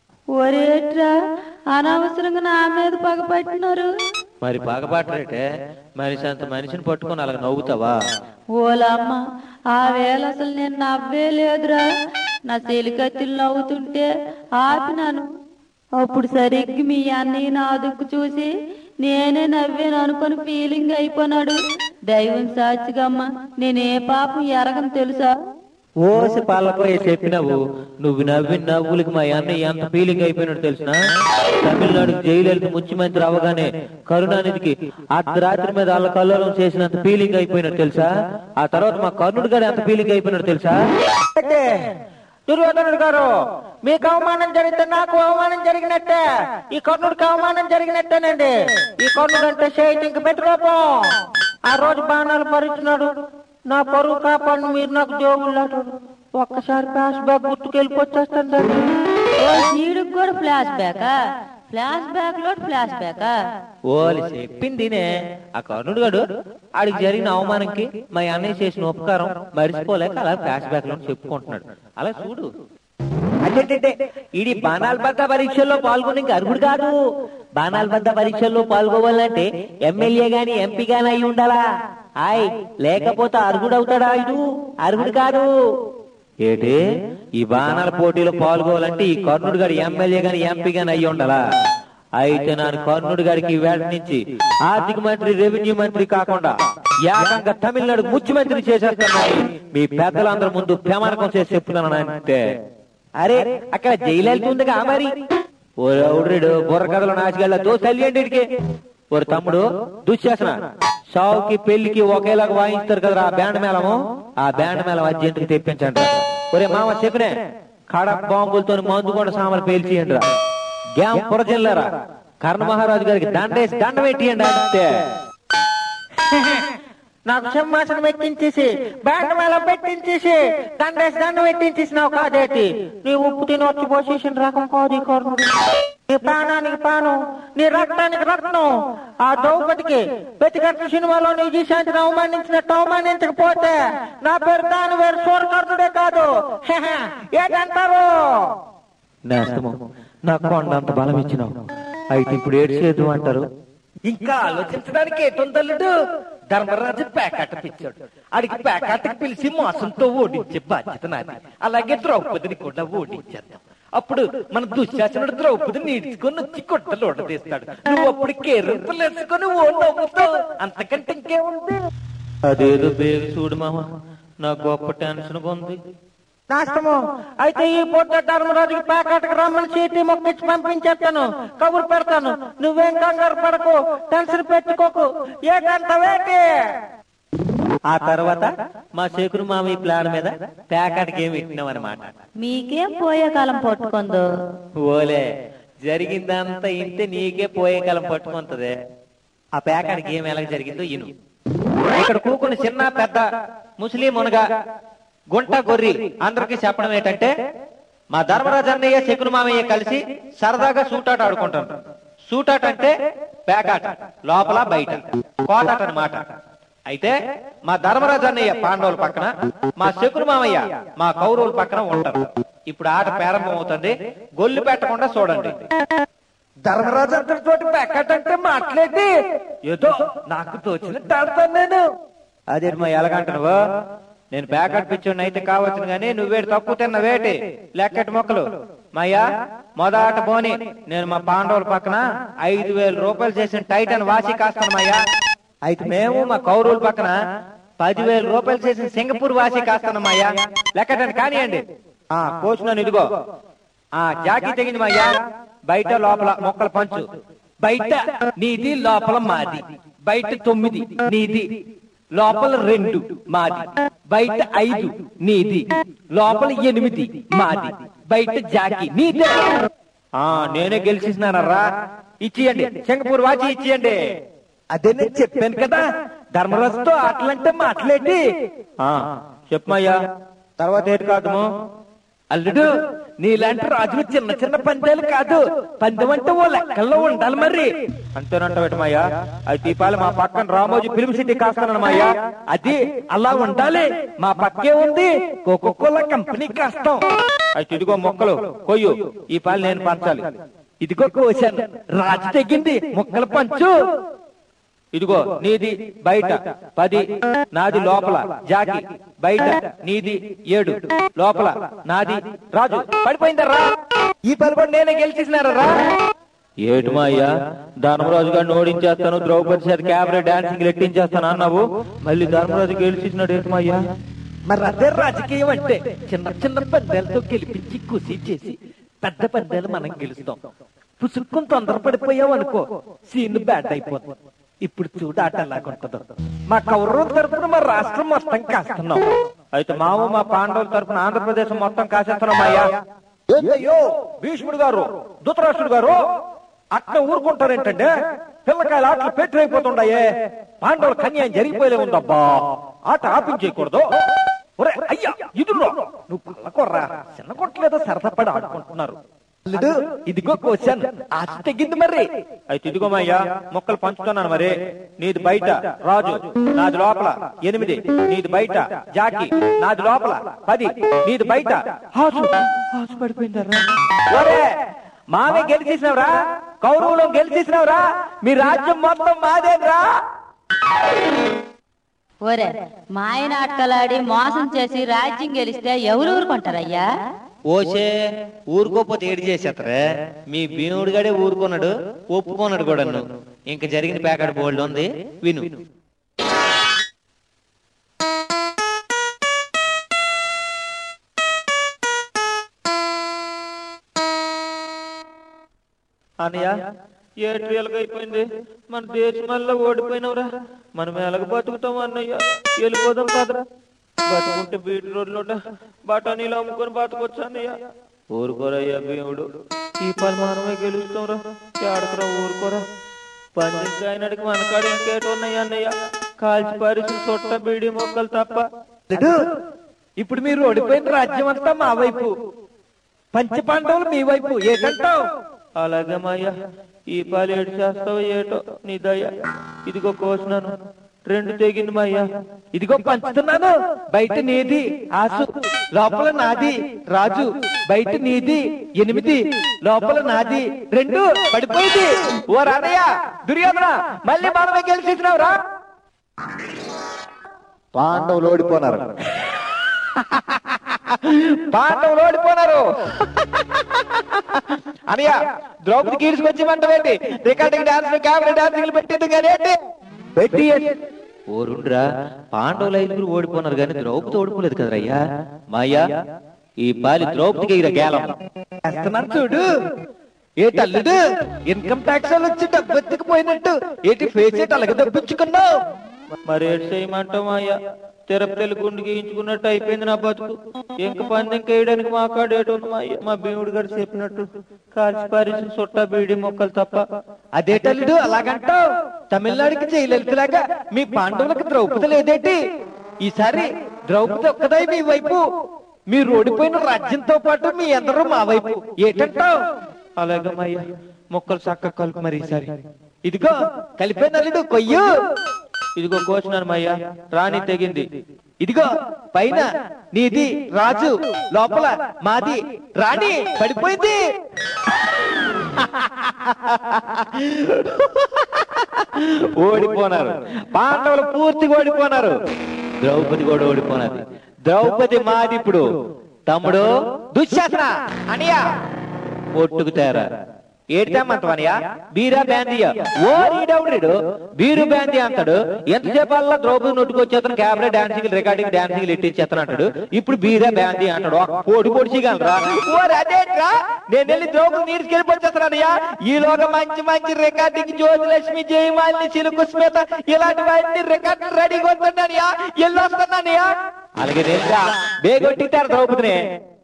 ఒరేట్రా అనవసరంగా నా మీద పగ పట్టినారు మరి బాగపాటరేటే మనిషి అంత మనిషిని పట్టుకొని అలా నవ్వుతావా ఓలమ్మ ఆ వేళ అసలు నేను నవ్వే లేదురా నా చెలికత్తులు నవ్వుతుంటే ఆపినాను అప్పుడు సరిగ్గా మీ అన్నయ్య నా దుక్కు చూసి నేనే నవ్వాను అనుకొని ఫీలింగ్ అయిపోయినాడు దైవం సాక్షిగమ్మ నేనే పాపం ఎరగను తెలుసా ఓసి పాలపోయి చెప్పినావు నువ్వు నవ్విన నవ్వులకి మా అన్నయ్య ఎంత ఫీలింగ్ అయిపోయినట్టు తెలిసిన తమిళనాడు జైలు ముఖ్యమంత్రి అవగానే కరుణానిధికి అర్ధరాత్రి మీద వాళ్ళ కల్లోలం చేసినంత ఫీలింగ్ అయిపోయినట్టు తెలుసా ఆ తర్వాత మా కర్ణుడు గారు ఎంత ఫీలింగ్ అయిపోయినట్టు తెలుసా దుర్యోధనుడు గారు మీకు అవమానం జరిగితే నాకు అవమానం జరిగినట్టే ఈ కర్ణుడికి అవమానం జరిగినట్టేనండి ఈ కర్ణుడు అంటే చేతికి పెట్టుకోపో ఆ రోజు బాణాలు పరిచినాడు నా పరువు కాపాడు మీరు నాకు దేవుళ్ళు ఒక్కసారి ఫ్లాష్ బ్యాక్ గుర్తుకెళ్ళిపోచ్చేస్తాను ఓ ఈడుకు కూడా ఫ్లాష్ బ్యాకా ఫ్లాష్ బ్యాక్ లో ఫ్లాష్ బ్యాకా ఓలి చెప్పిందినే ఆ కర్ణుడు గాడు ఆడికి జరిగిన అవమానంకి మా అన్నయ్య చేసిన ఉపకారం మరిచిపోలేక అలా ఫ్లాష్ బ్యాక్ లో చెప్పుకుంటున్నాడు అలా చూడు అంటే ఇది బాణాల బద్ద పరీక్షల్లో పాల్గొని ఇంకా అర్హుడు కాదు బాణాల బద్ద పరీక్షల్లో పాల్గొవాలంటే ఎమ్మెల్యే గాని ఎంపీ గాని అయి ఉండాలా హాయ్ లేకపోతే అర్హుడు అవుతాడా ఇడు అర్హుడు కాదు ఏటి ఈ బాణాల పోటీలో పాల్గొవాలంటే ఈ కర్ణుడు గారి ఎమ్మెల్యే గాని ఎంపీ గాని అయ్యి ఉండాలా అయితే ನಾನು కర్ణుడు గారికి వేట నుంచి ఆర్థిక మంత్రి రెవెన్యూ మంత్రి కాకుండా ఏకంగా తమిళనాడు ముఖ్యమంత్రి చేసేస్తానని మీ పెద్దలందరి ముందు ప్రమాణకం చేసి చెప్తున్నాను అంతే అరే అక్కడ జైలు ఉందిగా మరి ఓరేడు బుర్ర కథలో నాచిగళ్ళ దో తల్లియండికి ఓరి తమ్ముడు దుశ్శాసన షావుకి పెళ్లికి ఒకేలాగా వాయించుతారు కదరా ఆ బ్యాండ్ మేళము ఆ బ్యాండ్ మేళం అర్జెంట్కి తెప్పించండి ఒరే మామ చెప్పినే కడ బాంబులతో మందు కూడా సామాన్లు పేల్చియండి రా గ్యాం పురజిల్లారా కర్ణ మహారాజు గారికి దండేసి దండ పెట్టియండి అంతే నాకు సింహాసనం పెట్టించేసి బ్యాండ్ మేళ పెట్టించేసి దండేసి దండ పెట్టించేసినావు కాదేటి నీ ఉప్పు తిని వచ్చి పోసేసిన రకం కాదు ఈ కర్ణుడు నీ ప్రాణానికి ప్రాణం నీ రక్తానికి రక్తం ఆ ద్రౌపదికి ప్రతిగట్ల సినిమాలో నీ జీశాంతిని అవమానించినట్టు అవమానించకపోతే నా పేరు దాని వేరు సూరకర్ణుడే కాదు హెహె, ఏంటంటారు నేస్తము నా కొండంత బలం ఇచ్చినావు అయితే ఇప్పుడు ఏడ్చేదు అంటారు ఇంకా ఆలోచించడానికి ఏటుందల్లుడు ధర్మరాజు పేకాట పిచ్చాడు ఆడికి పేకాటకి పిలిచి మోసంతో ఓడించే బాధ్యత నాది అలాగే ద్రౌపదిని కూడా ఓడించేద్దాం అప్పుడు మన దుశ్శాసనుడు ద్రౌపదిని ఈడ్చుకొని వచ్చి కొట్టలు ఓడదీస్తాడు నువ్వు అప్పుడు కేరింపులు వేసుకొని ఓ నవ్వుతావు అంతకంటే ఇంకేముంది అదేదో బేగు చూడు మామ నాకు గొప్ప టెన్షన్ ఉంది నాష్టము అయితే ఈ పూట ధర్మరాజుకి ప్యాకెట్కి రమ్మని చీటీ మొక్కిచ్చి పంపించేస్తాను కబురు పెడతాను నువ్వేం కంగారు పడకు టెన్షన్ పెట్టుకోకు ఏ గంట వేటి ఆ తర్వాత మా శేఖరు మామ ఈ ప్లాన్ మీద ప్యాకెట్కి ఏమి ఇచ్చినాం అనమాట మీకేం పోయే కాలం పట్టుకుందో ఓలే జరిగిందంతా ఇంతే నీకే పోయే కాలం పట్టుకుంటది ఆ ప్యాకెట్కి ఏం ఎలా జరిగిందో ఇను ఇక్కడ కూకుని చిన్న పెద్ద ముస్లిం మునగా గుంట గొర్రి అందరికి చెప్పడం ఏంటంటే మా ధర్మరాజు అన్నయ్య శకుని మామయ్య కలిసి సరదాగా సూటాట ఆడుకుంటారు సూటాట అంటే పేకాట లోపల బయట కోటాట అన్నమాట అయితే మా ధర్మరాజు అన్నయ్య పాండవుల పక్కన మా శకుని మామయ్య మా కౌరవుల పక్కన ఉంటారు ఇప్పుడు ఆట ప్రారంభం అవుతుంది గొల్లు పెట్టకుండా చూడండి ధర్మరాజు అంతటితోటి పేకాట అంటే మాట్లాడి ఏదో నాకు తోచినట్టు ఆడతాను నేను అదే మా ఎలాగంటున్నావు నేను ప్యాకెట్ పిచ్చోడిని అయితే కావచ్చు గానీ నువ్వేటి తక్కువ తిన్న వేటి లెక్కటి మొక్కలు మయ్యా మొదట పోని నేను మా పాండవుల పక్కన ఐదు వేల రూపాయలు చేసిన టైటన్ వాసి కాస్తాను మయ్యా అయితే మేము మా కౌరవుల పక్కన పదివేల రూపాయలు చేసిన సింగపూర్ వాసి కాస్తాను మయ్యా లెక్కటండి కానివ్వండి ఆ కోచున్నాను ఇదిగో ఆ జాకీ తెగింది మయ్యా బయట లోపల మొక్కల పంచు బయట నీది లోపల మాది బయట తొమ్మిది నీది లోపల రెండు మాది బయట ఐదు నీది లోపల ఎనిమిది మాది బయట జాకి నీదే ఆ నేనే గెలిచేసినానరా ఇచ్చియండి సింగపూర్ వాచి ఇచ్చియండి అదే నేను చెప్పాను కదా ధర్మరాజుతో ఆటలంటే మాట్లాడి ఆ చెప్పమయ్యా తర్వాత ఏంటి కాదము అల్లుడు నీలాంటి రాజులు చిన్న చిన్న పందాలు కాదు పందెం అంటే ఓ లెక్కల్లో ఉండాలి మరి అంతేనంట పెట్టమయ్యా అయితే ఈ పాలు మా పక్కన రామోజీ ఫిలిం సిటీ కాస్తానమ్మయ్యా అది అలా ఉండాలి మా పక్కే ఉంది కోకోకోలా కంపెనీ కష్టం అయితే ఇదిగో మొక్కలు కొయ్యు ఈ పాలు నేను పంచాలి ఇదిగో కోశాను రాజు తెగింది ముక్కలు పంచు ఇదిగో నీది బయట పది నాది లోపల జాకి బయట నీది ఏడు లోపల నాది రాజు పడిపోయిందరా ఈ పని కూడా నేనే గెలిచేసినారా ఏటు మా అయ్యా ధర్మరాజు గారిని ఓడించేస్తాను ద్రౌపది చేత క్యాబరే డాన్సింగ్ లెట్టించేస్తాను అన్నావు మళ్ళీ ధర్మరాజు గెలిచినాడు ఏటు మా అయ్యా మరి అదే రాజకీయం అంటే చిన్న చిన్న పందాలతో గెలిపించి కుసి చేసి పెద్ద పందాలు మనం గెలుస్తాం పుసుక్కుని తొందరపడిపోయావు అనుకో సీన్ బ్యాడ్ అయిపోతుంది ఇప్పుడు చూడు ఆట ఎలాగుంటుందో మా కౌరవం తరపున మా రాష్ట్రం మొత్తం కాస్తున్నాం అయితే మావు మా పాండవుల తరపున ఆంధ్రప్రదేశ్ మొత్తం కాసేస్తున్నాం అయ్యా ఏంటయ్యో భీష్ముడు గారు ధృతరాష్ట్రుడు గారు అట్లా ఊరుకుంటారేంటంటే పిల్లకాయలు ఆటలు పెట్టరైపోతుండయే పాండవుల కన్యాయం జరిగిపోలే ఉందబ్బా ఆట ఆపించేయకూడదు ఒరే అయ్యా ఇదులో నువ్వు పల్లకొర్రా చిన్న కొట్టలేదో సరదాపడి ఆడుకుంటున్నారు అల్లుడు ఇదిగో కోశాను ఆశ తెగింది మరి అయితే ఇదిగోమయ్యా మొక్కలు పంచుతున్నాను మరి నీది బయట రాజు నాది లోపల ఎనిమిది నీది బయట జాకి నాది లోపల పది నీది బయట హాసు హాసు పడిపోయిందరా ఒరే మామే గెలిచేసినవరా కౌరవులు గెలిచేసినవరా మీ రాజ్యం మొత్తం మాదేరా ఒరే మాయ నాటకాలాడి మోసం చేసి రాజ్యం గెలిస్తే ఎవరు ఊరుకుంటారయ్యా ఓసే ఊరుకోపోతే ఏడు చేసేస్తారా మీ భీముడు గడే ఊరుకున్నాడు ఒప్పుకున్నాడు కూడా ఇంకా జరిగిన ప్యాకెట్ బోల్డ్ ఉంది విను అనయ్య ఏడు వేలకు అయిపోయింది మన దేశం వల్ల ఓడిపోయినవరా మనం ఎలాగ బతుకుతాం అన్నయ్య వెళ్ళిపోదాం కదరా బతుకుంటే బీటి రోడ్లో బఠానీలు అమ్ముకొని బతకొచ్చు అన్నయ్య ఊరుకోరయ్యా భీముడు ఈ పని మనమే గెలుస్తాం రా ఆడకరా ఊరుకోరా పందింకాయనడికి మన కాడ ఇంకేటి ఉన్నాయా అన్నయ్య కాల్చి పరిచి చుట్ట బీడి మొక్కలు తప్ప అల్లుడు, ఇప్పుడు మీరు ఓడిపోయిన రాజ్యం అంతా మా వైపు పంచ పాండవులు మీ వైపు ఏంటంటావు అలాగే మాయ్యా ఈ పాలు ఏడు చేస్తావు ఏటో నీ దయ ఇదిగో కోసినాను రెండు తెగింది మాయ్యా ఇదిగో పంచుతున్నాను బయట నీది ఆసు లోపల నాది రాజు బయట నీది ఎనిమిది లోపల నాది రెండు పడిపోయింది ఓ రానయ్య దుర్యోధన మళ్ళీ మనమే గెలిచేసినావు రా పాండవులు ఓడిపోనారు పాండవులు ఓడిపోనారు అనయ్య ద్రౌపది కీడ్చుకొచ్చి మంటవేంటి రికార్డింగ్ డాన్స్ కెమెరా డాన్సింగ్ పెట్టింది కానీ ఏంటి పెట్టి ఓరుండ్రా పాండవులు ఐదుగురు ఓడిపోయినారు కానీ ద్రౌపది ఓడిపోలేదు కదరయ్యా మాయా ఈ పాలి ద్రౌపదికి ఇర గేలం చేస్తున్నాను చూడు ఏ తల్లుడు ఇన్కమ్ ట్యాక్స్ వాళ్ళు వచ్చి డబ్బు ఎత్తుకుపోయినట్టు ఏంటి ఫేస్ ఏంటి అలాగే దబ్బించుకున్నావు మరి ఏడు చేయమంటావు మాయా తిరుపతి గుండు గీయించుకున్నట్టు అయిపోయింది నా బతుకు ఇంక పందెం వేయడానికి మా కాడేటో మాయ మా భీముడు గారు చెప్పినట్టు కాల్చి పారేసిన చుట్ట బీడి మొక్కలు తప్ప అదే తల్లుడు అలాగంటావు తమిళనాడుకి జయలలితలాగా మీ పాండవులకు ద్రౌపది లేదేటి ఈసారి ద్రౌపది ఒక్కదై మీ వైపు మీరు ఓడిపోయిన రాజ్యంతో పాటు మీ అందరూ మా వైపు ఏటంటావు అలాగే మాయ మొక్కలు చక్క కలుపు మరి ఈసారి ఇదిగో కలిపే నల్లుడు కొయ్యు ఇదిగో కోసినాను మాయ్యా రాణి తెగింది ఇదిగో పైన నీది రాజు లోపల మాది రాణి పడిపోయింది ఓడిపోనారు పాండవులు పూర్తిగా ఓడిపోనారు ద్రౌపది కూడా ఓడిపోనారు ద్రౌపది మాది ఇప్పుడు తమ్ముడు దుశ్శాసన అనియా ఒట్టుకు తేరా ఏడితేమంతవనియా బీరా బ్యాందియా ఓ రీడౌడీడు బీరు బ్యాంది అంటాడు ఎంతసేపు అలా ద్రౌపది నొట్టుకొచ్చేతను కెమెరా డాన్సింగ్ రికార్డింగ్ డాన్సింగ్ ఎట్టించేతను అంటాడు ఇప్పుడు బీరా బ్యాంది అంటాడు ఒక పొడి పొడిచిగలరా ఓ అదేట్రా నేను వెళ్ళి ద్రౌపది నీరు వెళ్ళిపోతున్నానయ్యా ఈలోగా మంచి మంచి రికార్డింగ్ జ్యోతిలక్ష్మి జయమాలిని చిలుకు స్మిత ఇలాంటివన్నీ రికార్డు రెడీగా వస్తున్నానయ్యా వెళ్ళొస్తున్నానయ్యా అలాగే తెలుసా బేగొట్టింటారు ద్రౌపదిని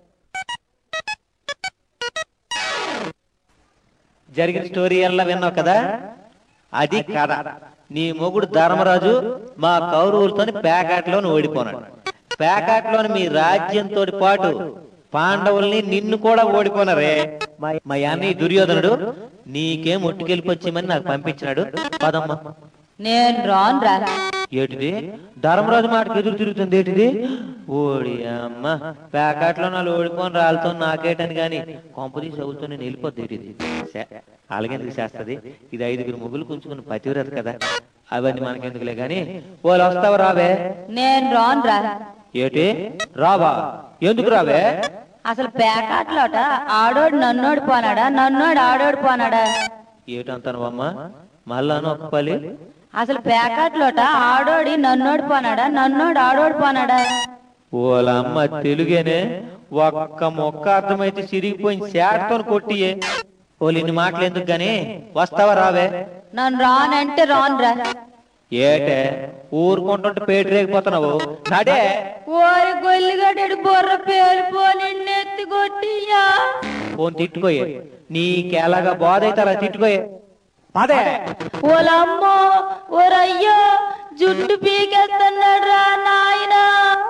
జరిగిన స్టోరీ ఎలా విన్నావు కదా అది కథ నీ మొగుడు ధర్మరాజు మా కౌరవులతోని పేకాటలోని ఓడిపోనాడు పేకాటలోని మీ రాజ్యంతో పాటు పాండవుల్ని నిన్ను కూడా ఓడిపోనారే మా- మా అన్నయ్య దుర్యోధనుడు నీకేం ఒట్టుకెళ్ళిపోచ్చామని నాకు పంపించినాడు పదమ్మ నేను రాను రా ఏటిది ధర్మరాజు మాటకు ఎదురు తిరుగుతుంది ఏంటిది ఓడి అమ్మ ప్యాకెట్లో నాలుగు ఓడిపోని రాళ్ళతో నాకేటని గాని కొంపదీ చదువుతో నేను వెళ్ళిపోద్ది ఏంటిది శే, అలాగెందుకు చేస్తది ఇది ఐదుగురు ముగ్గులు కుంచుకుని పతివ్రత కదా అవన్నీ మనకెందుకులే గాని వాళ్ళు వస్తావా రావే నేను రాను రా ఏటి రావా ఎందుకు రావే అసలు పేకాట్లోట ఆడోడు నన్నోడు పోనాడా నన్నోడు ఆడోడు పోనాడా ఏటంతాను అమ్మ మళ్ళాను ఒక పలి అసలు పేకాట్లోట ఆడోడి నన్నోడు పోనాడా నన్నోడు ఆడోడు పోనాడా వాళ్ళ అమ్మ తెలుగేనే ఒక్క మొక్క అర్థమైతే సిరిగిపోయింది శాటతో కొట్టియే వాళ్ళు ఇన్ని మాటలు ఎందుకు గాని వస్తావా రావే నన్ను రానంటే రాను రా ఏటే ఊరుకుంటుంటే పేటు రేగిపోతున్నావు నడే ఓరి గొల్లిగడ్డడు బొర్ర పేలిపోని నెత్తి కొట్టియ్యా ఫోన్ తిట్టుకోయే నీకెలాగా బాధ అయితే అలా తిట్టుకోయే అదే ఓలమ్మో ఓరయ్యో జుట్టు పీకేస్తున్నాడు రా నాయనా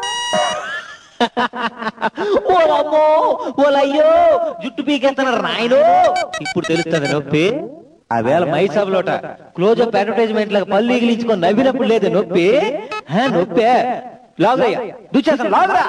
ఓలమ్మో ఓలయ్యో జుట్టు పీకెత్తన్నారు నాయనో ఇప్పుడు తెలుస్తుంది నొప్పి ఆ వేళ మైసభలోట క్లోజ్ అప్ అడ్వర్టైజ్మెంట్ లాగా పళ్ళు ఇగిలించుకొని నవ్వినప్పుడు లేదు నొప్పి హా, నొప్పే లాగయ్యా దుచ్చేస్తాను లాగరా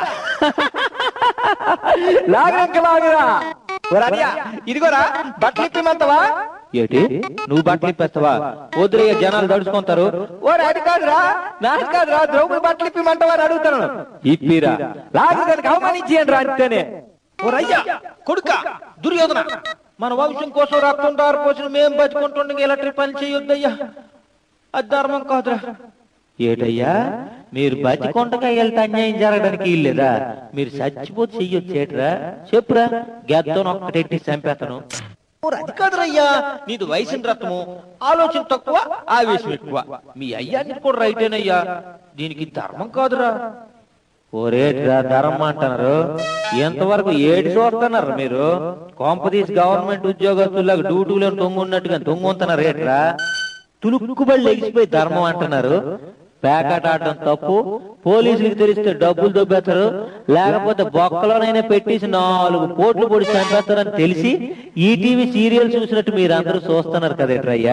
లాగరంక లాగరా ఒరనియా ఇదిగోరా బట్టలు ఇప్పిమంతవా ఏటి నువ్వు బట్టలు ఇప్పేస్తావా వద్దురయ్య జనాలు దడుచుకుంటారు ఓ అది కాదురా నాకు కాదురా ద్రౌపది బట్టలు ఇప్పిమంటవా అని అడుగుతాను ఇప్పిరా లాగి దానికి అవమానించేయండి రా అంతేనే ఓ రయ్యా కొడుక దుర్యోధన మన వంశం కోసం రక్తం పోసిన మేం బతుకుంటుండగా ఇలాంటి పని చేయొద్దయ్యా అది ధర్మం కాదురా ఏటయ్యా మీరు బతికొండగా వెళ్తే అన్యాయం జరగడానికి ఇల్లేదా మీరు చచ్చిపోతే చెయ్యొచ్చేట్రా చెప్పురా గెత్తం ఒక్కటెట్టి చంపేతను ఓ, అది కాదురయ్యా నీది వయసుని రత్నము ఆలోచన తక్కువ ఆవేశం ఎక్కువ మీ అయ్యానికి కూడా రైటేనయ్యా దీనికి ధర్మం కాదురా ఓరేట్రా ధర్మం అంటున్నారు ఎంతవరకు ఏడు చూస్తున్నారు మీరు కాంపదీస్ గవర్నమెంట్ ఉద్యోగస్తులకు డ్యూటీలో తొంగున్నట్టుగా తొంగుతున్నారు రేట్రా తులుక్కుబడి లెగిసిపోయి ధర్మం అంటున్నారు పేకాట ఆడడం తప్పు పోలీసులకు తెలిస్తే డబ్బులు దొబ్బేస్తారు లేకపోతే బొక్కలోనైనా పెట్టేసి నాలుగు కోట్లు పొడి చంపేస్తారని తెలిసి ఈటీవీ సీరియల్ చూసినట్టు మీరందరూ చూస్తున్నారు కదేట్రయ్యా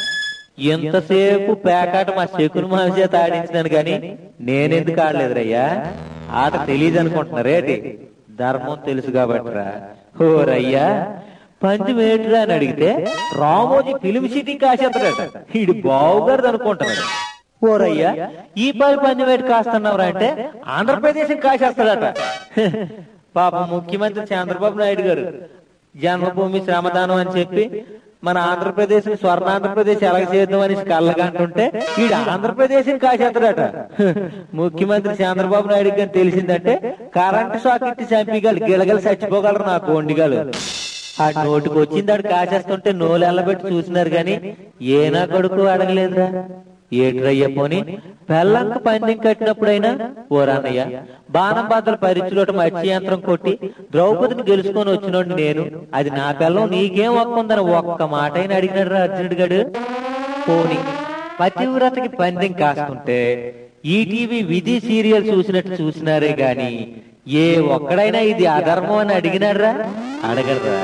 ఎంతసేపు పేకాట మా శకుని మామ చేత ఆడించినాను గాని నేనెందుకు ఆడలేదురయ్యా ఆట తెలియదు అనుకుంటున్నారేటి ధర్మం తెలుసు కాబట్టిరా ఓరయ్యా పంచం ఏంటిరా అని అడిగితే రామోజీ ఫిలిం సిటీ కాసేస్తాడట ఈడు బావుగారు అనుకుంటున్నాడు ఓరయ్యా ఈ పని పంచం ఏంటి కాస్తున్నావురా అంటే ఆంధ్రప్రదేశ్ కాసేస్తాడట పాపం ముఖ్యమంత్రి చంద్రబాబు నాయుడు గారు జన్మభూమి శ్రమదానం అని చెప్పి మన ఆంధ్రప్రదేశ్ స్వర్ణాంధ్రప్రదేశ్ ఎలాగ చేద్దామని కళ్ళగంటుంటే వీడు ఆంధ్రప్రదేశ్ కాసేస్తాడట ముఖ్యమంత్రి చంద్రబాబు నాయుడు గారు తెలిసిందంటే కరెంట్ షాక్ ఇట్టి చంపిగలు గిలగలు చచ్చిపోగలరు నా కొండిగలు ఆ నోటికి వచ్చింది ఆడు కాచేస్తుంటే నోలు ఎల్లబెట్టి చూసినారు గాని ఏనా కొడుకు అడగలేదురా ఏట్రయ్య పోని పెళ్ళంక పందెం కట్టినప్పుడైనా ఓరానయ్య బాణం బాధల పరిచిలోట మత్స్య యంత్రం కొట్టి ద్రౌపదిని గెలుచుకొని వచ్చినోడు నేను అది నా పిల్లం నీకేం ఒక్కుందని ఒక్క మాట అయినా అడిగినాడు రా అర్జునుడు గడు పోని పతివ్రతకి పందెం కాస్తుంటే ఈటీవీ విధి సీరియల్ చూసినట్టు చూసినారే గాని ఏ ఒక్కడైనా ఇది అధర్మం అని అడిగినాడ్రా అడగర్రా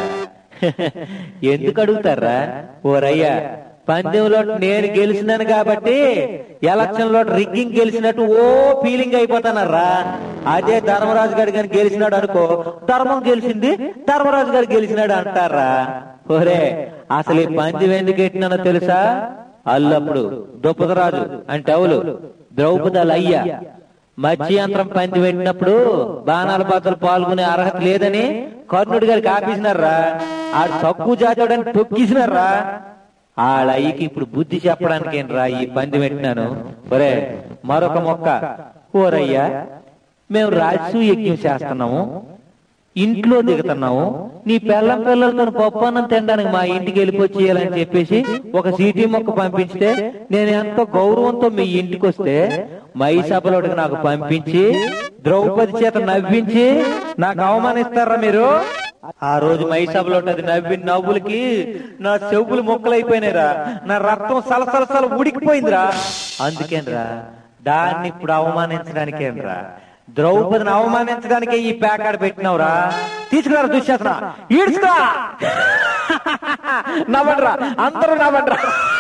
ఎందుకు అడుగుతారా ఓరయ్యా పందెంలో నేను గెలిచినాను కాబట్టి ఎలక్షన్ లో రిగ్గింగ్ గెలిచినట్టు ఓ ఫీలింగ్ అయిపోతానరా అదే ధర్మరాజు గారి కానీ గెలిచినాడు అనుకో ధర్మం గెలిచింది ధర్మరాజు గారు గెలిచినాడు అంటారా ఓరే అసలు ఈ పందెం ఎందుకు ఎట్టినానో తెలుసా అల్లప్పుడు ద్రౌపదరాజు అంటే అవులు ద్రౌపదాలు అయ్యా మత్స్యంత్రం పంది పెట్టినప్పుడు బాణాల బాధలు పాల్గొనే అర్హత లేదని కర్ణుడి గారికి ఆపేసినారా ఆడు తక్కువ జాతోడని తొక్కిసినారా ఆళ్ళ అయ్యకి ఇప్పుడు బుద్ధి చెప్పడానికి రా ఈ పంది పెట్టినాను ఒరే మరొక మొక్క ఓరయ్యా మేము రాజసూ యజ్ఞం చేస్తున్నాము ఇంట్లో దిగుతున్నావు నీ పిల్లం పిల్లలతో పప్పు అన్నం తినడానికి మా ఇంటికి వెళ్ళిపోచేయాలని చెప్పేసి ఒక సీటీ మొక్క పంపించితే నేను ఎంతో గౌరవంతో మీ ఇంటికి వస్తే మై సభలోకి నాకు పంపించి ద్రౌపది చేత నవ్వించి నాకు అవమానిస్తారా మీరు ఆ రోజు మై సభలో అది నవ్వి నవ్వులకి నా చెవులు మొక్కలైపోయినాయిరా నా రక్తం సలసలసల ఉడికిపోయిందిరా అందుకేనరా దాన్ని ఇప్పుడు అవమానించడానికేనరా ద్రౌపదిని అవమానించడానికే ఈ ప్యాకాడ్ పెట్టినవురా తీసుకురా దుశ్శాసన ఈడ్చుకురా నవ్వండ్రా అందరూ నవ్వండ్రా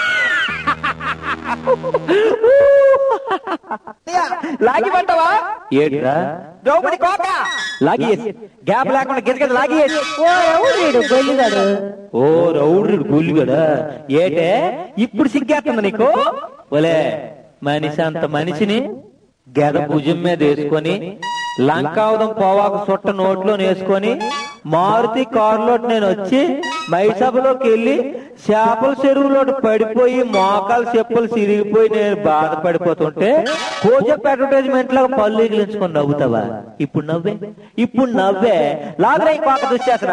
లాగి పట్టవా ఏట్రా ద్రౌపది కోక లాగి గ్యాప్ లేకుండా గిజగజ లాగి ఓ ఎవడు గొల్లిగాడు ఓ రౌడు గుల్లిగడా ఏటే ఇప్పుడు సిగ్గేస్తుంది నీకు ఒలే మనిషి అంత మనిషిని గెద భుజం మీద వేసుకొని లంకావదం పోవాకు సొట్ట నోట్లో వేసుకొని మారుతి కారులో నేను వచ్చి మైసభలోకి వెళ్ళి చేపల చెరువులో పడిపోయి మోకాలు చెప్పులు సిరిగిపోయి నేను బాధపడిపోతుంటే కోజప్ అడ్వర్టైజ్మెంట్ లాగా పళ్ళు ఎగిలించుకొని నవ్వుతావా ఇప్పుడు నవ్వే ఇప్పుడు నవ్వే లాగరై పాక దుశ్శాసన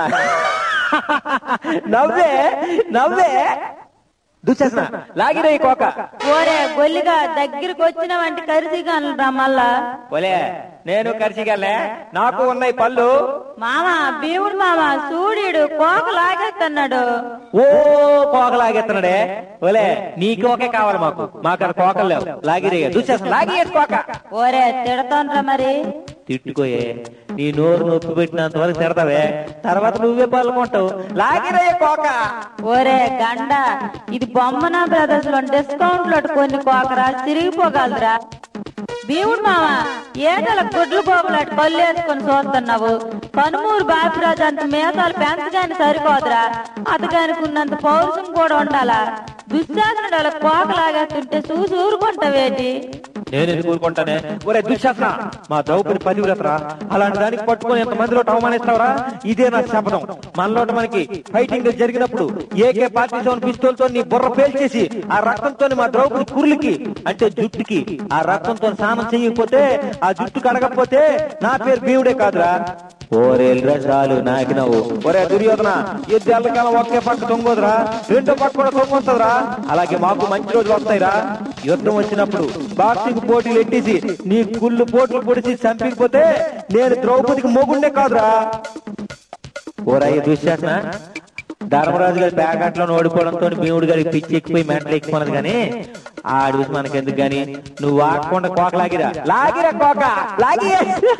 నవ్వే నవ్వే దుశ్శాసన లాగిరే కోక ఓరే గొల్లిగా దగ్గరికి వచ్చినవంటి కరిసిగాను రా మళ్ళా ఒలే నేను కరిచిగలే నాకు ఉన్నాయి పళ్ళు మామ భీముడు మామ సూర్యుడు కోక లాగేస్తున్నాడు ఓ కోక లాగెత్తనడే ఒలే నీకు ఒకే కావాలి మాకు మాకు అక్కడ కోకలు లేవు లాగిరే దుశ్శాసన లాగిరే కోక ఓరే తిడతాన్రా మరి తిట్టుకోయే నీ నోరు నొప్పి పెట్టినంత వరకు తిడతావే తర్వాత నువ్వే పాల్గొంటావు లాగిరే కోక ఓరే గండ ఇది బొమ్మన బ్రదర్స్ లో డిస్కౌంట్ లో కొన్ని కోకరా తిరిగిపోగలరా భీముడు మామ ఏటల గుడ్లు పోగులాంటి కళ్ళు వేసుకొని చూస్తున్నావు పనుమూరు బాపిరాజు అంత మేఘాలు పెంచగాని సరిపోదురా అతగానికి ఉన్నంత పౌరుషం కూడా ఉండాలా దుశ్శాసనుడు అలా కోకలాగేస్తుంటే చూసి ఊరుకుంటావేటి నేను ఎందుకు ఊరుకుంటానే ఒరే దుశ్శాసన మా ద్రౌపది పతివ్రతరా అలాంటి దానికి పట్టుకొని ఎంత మందిలో అవమానిస్తావరా ఇదే నా శపథం మనలో మనకి ఫైటింగ్ జరిగినప్పుడు ఏకే పార్టీ సెవెన్ పిస్తోల్ తో నీ బుర్ర పేల్చేసి ఆ రక్తంతో మా ద్రౌపది కుర్లికి అంటే జుట్టుకి ఆ రక్తంతో స్నానం చేయకపోతే ఆ జుట్టు కడగకపోతే నా పేరు భీముడే కాదురా ఓరేల్రా చాలు నాకినవు ఒరే దుర్యోధన ఎద్దు ఎల్లకాలం ఒకే పక్క తొంగోదురా రెండో పక్క కూడా తొంగొస్తుందిరా అలాగే మాకు మంచి రోజులు వస్తాయిరా యుద్ధం వచ్చినప్పుడు బాక్సింగ్ పోటీలు ఎట్టేసి నీ కుళ్ళు పోట్లు పొడిచి చంపికపోతే నేను ద్రౌపదికి మొగుండే కాదురా ఓరయ్య దుశ్శాసన ధర్మరాజు గారి ప్యాకెట్లో ఓడిపోవడంతో భీముడు గారికి పిచ్చి ఎక్కిపోయి మెంటలు ఎక్కిపోనది కానీ ఆడి చూసి మనకెందుకు గాని నువ్వు ఆడకుండా కోక లాగిరా లాగిరా కోక లాగి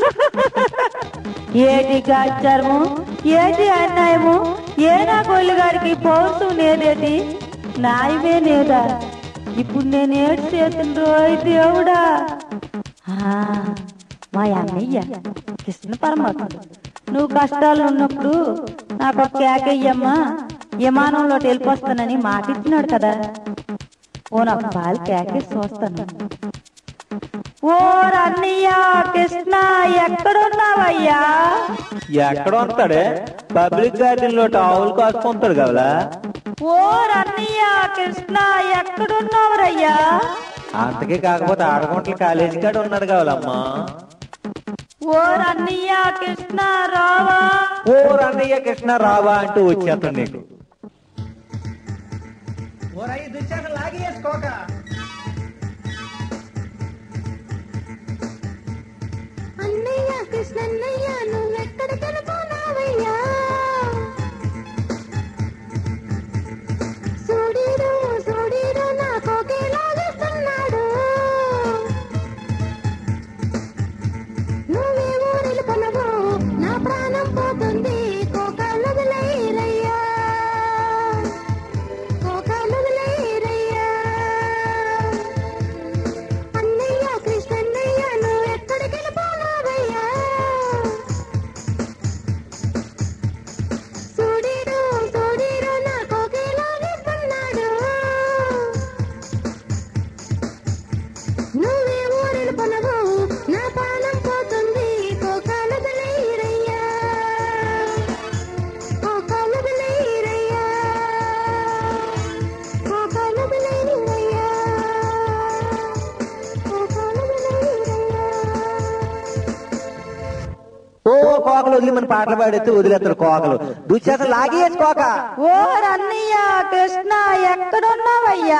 ఏటి గాచారము ఏటి అన్యాయము ఏ నా గొల్లు గారికి పౌరుషం నేదేటి నాయమే నేదా ఇప్పుడు నేను ఏడు చేతులు రోయ్ దేవుడా ఆ, మా అన్నయ్య కృష్ణ పరమాత్ముడు నువ్వు కష్టాలు ఉన్నప్పుడు నాకు ఒక కేకయ్యమ్మా విమానంలో వెళ్ళిపోస్తానని మాట ఇచ్చినాడు కదా ఓ నాకు పాలు కేకేసి చూస్తాను ఓ అన్నయ్య కృష్ణ ఎక్కడున్నావయ్యా ఎక్కడ ఉంటాడే పబ్లిక్ గార్డెన్ లో ఆవులు కాసుకుంటాడు కదా ఓ అన్నయ్య కృష్ణ ఎక్కడున్నావురయ్యా అంతకే కాకపోతే ఆడగుంటల కాలేజీ కాడ ఉన్నాడు కావాలమ్మా ఓ అన్నయ్య కృష్ణ రావా ఓ రన్నయ్య కృష్ణ రావా అంటూ వచ్చేస్తాడు నీకు ఓరై దుశ్శాసన లాగేసుకోక అన్నయ్య కృష్ణన్నయ్య నువ్వెక్కడ కనుకోనావయ్యా సూడీరు సూడీరు నా కోకే లాగేస్తున్నాడు నువ్వేమో నిలుపనవు నా ప్రాణం పోతుంది కోకాలు వదిలేరయ్యా కోకాలు వదిలేరయ్యా అన్నయ్య కృష్ణన్నయ్య నువ్వు ఎక్కడికి వెళ్ళిపోనావయ్యా సూడీరు సూడీరు నా కోకేలాగేస్తున్నాడు నువ్వే ఊరిని పొనవు నా పానం పోతుంది కోకాలు వదిలేరయ్యా కోకాలు వదిలేరయ్యా కోకాలు వదిలేరయ్యా కోకాలు వదిలేరయ్యా ఓ కోకలు వదిలి మన పాటలు పాడితే వదిలేస్తాడు కోకలు దుశ్శాసన లాగేసి కోక ఓ అన్నయ్య కృష్ణ ఎక్కడున్నావయ్యా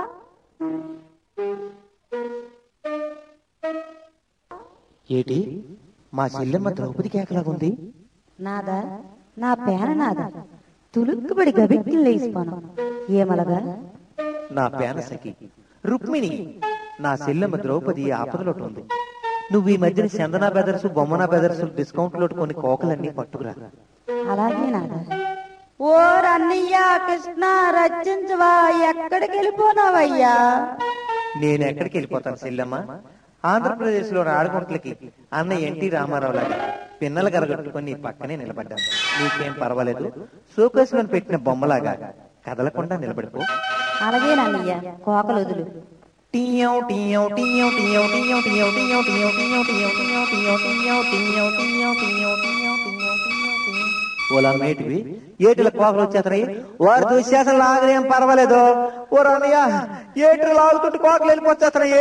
ఏటి మా చెల్లెమ్మ ద్రౌపది కేకలాగుంది నాదా నా పేర నాదా తులుక్కుబడి గబిక్కి లేచిపోను ఏమలగా నా పేన సఖి రుక్మిణి నా చెల్లెమ్మ ద్రౌపది ఆపదలో ఉంది నువ్వు ఈ మధ్యన చందనా బెదర్స్ బొమ్మనా బెదర్స్ డిస్కౌంట్ లో కొన్ని కోకలన్నీ పట్టుకురా అలాగే నాదా ఓ అన్నయ్య కృష్ణ రచించవా ఎక్కడికి వెళ్ళిపోనావయ్యా నేను ఎక్కడికి వెళ్ళిపోతాను చెల్లెమ్మ ఆంధ్రప్రదేశ్ లో ఆడగుంట్లకి అన్న ఎన్టీ రామారావు లాగా పిన్నలు కరగట్టుకొని నీ పక్కనే నిలబడ్డాను నీకేం పర్వాలేదు షోకేస్ లో పెట్టిన బొమ్మలాగా కదలకుండా నిలబడిపో అలాగే నాన్నయ్య కోకలు వదులు టియో టియో టియో టియో టియో టియో టియో టియో టియో టియో టియో టియో టియో టియో టియో టియో టియో టియో టియో ఓలా మేటివి ఏటిల కోకలు వచ్చేస్తున్నాయి వారు దుశ్శాసన లాగలేం పర్వాలేదు ఓ రమయ్య ఏటిలు లాగుతుంటే కోకలు వెళ్ళిపోతున్నాయి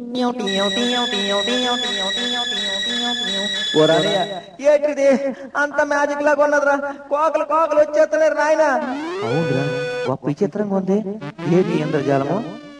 ఓ రమయ్య ఏటిది అంత మ్యాజిక్ లాగా ఉన్నదిరా కోకలు కోకలు వచ్చేస్తున్నారు నాయన అవునరా గొప్ప విచిత్రంగా ఉంది ఏటి ఇంద్రజాలము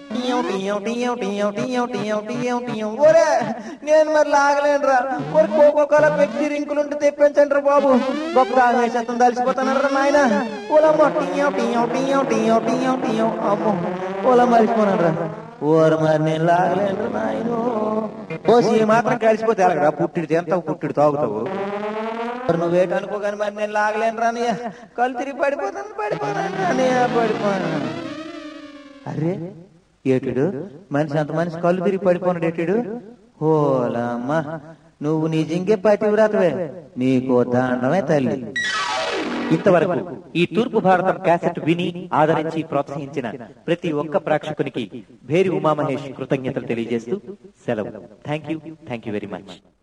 ఒరే నేను మరి లాగలేనురా ఒరే కోకోకోల పెట్టి రింకులుంటే తెప్పించండి రా బాబు గొప్ప ఆవేశం తలిసిపోతున్నారా నాయన ఓలమ్మ టియో టియో టియో టియో టియో టియో అమ్మో ఓలా మరిచిపోనారా ఓరు మరి నేను లాగలేను నాయను ఓసి ఈ మాత్రం కలిసిపోతే ఎలాగరా పుట్టిడి తింటావు పుట్టిడి తాగుతావు మరి నువ్వేట అనుకోగాని మరి నేను లాగలేను రానయ్య కళ్ళు తిరిగి పడిపోతాను పడిపోతాను రానయ్య పడిపోను అరే ఏటుడు మనిషి అంత మనిషి కళ్ళు తిరిగి పడిపోనాడు ఏటుడు ఓలమ్మ నువ్వు నిజంగే పతివ్రతవే నీకో దాండమే తల్లి ఇంతవరకు ఈ తూర్పు భారతం క్యాసెట్ విని ఆదరించి ప్రోత్సహించిన ప్రతి ఒక్క ప్రేక్షకునికి భేరి ఉమామహేష్ కృతజ్ఞతలు తెలియజేస్తూ సెలవు thank you thank you very much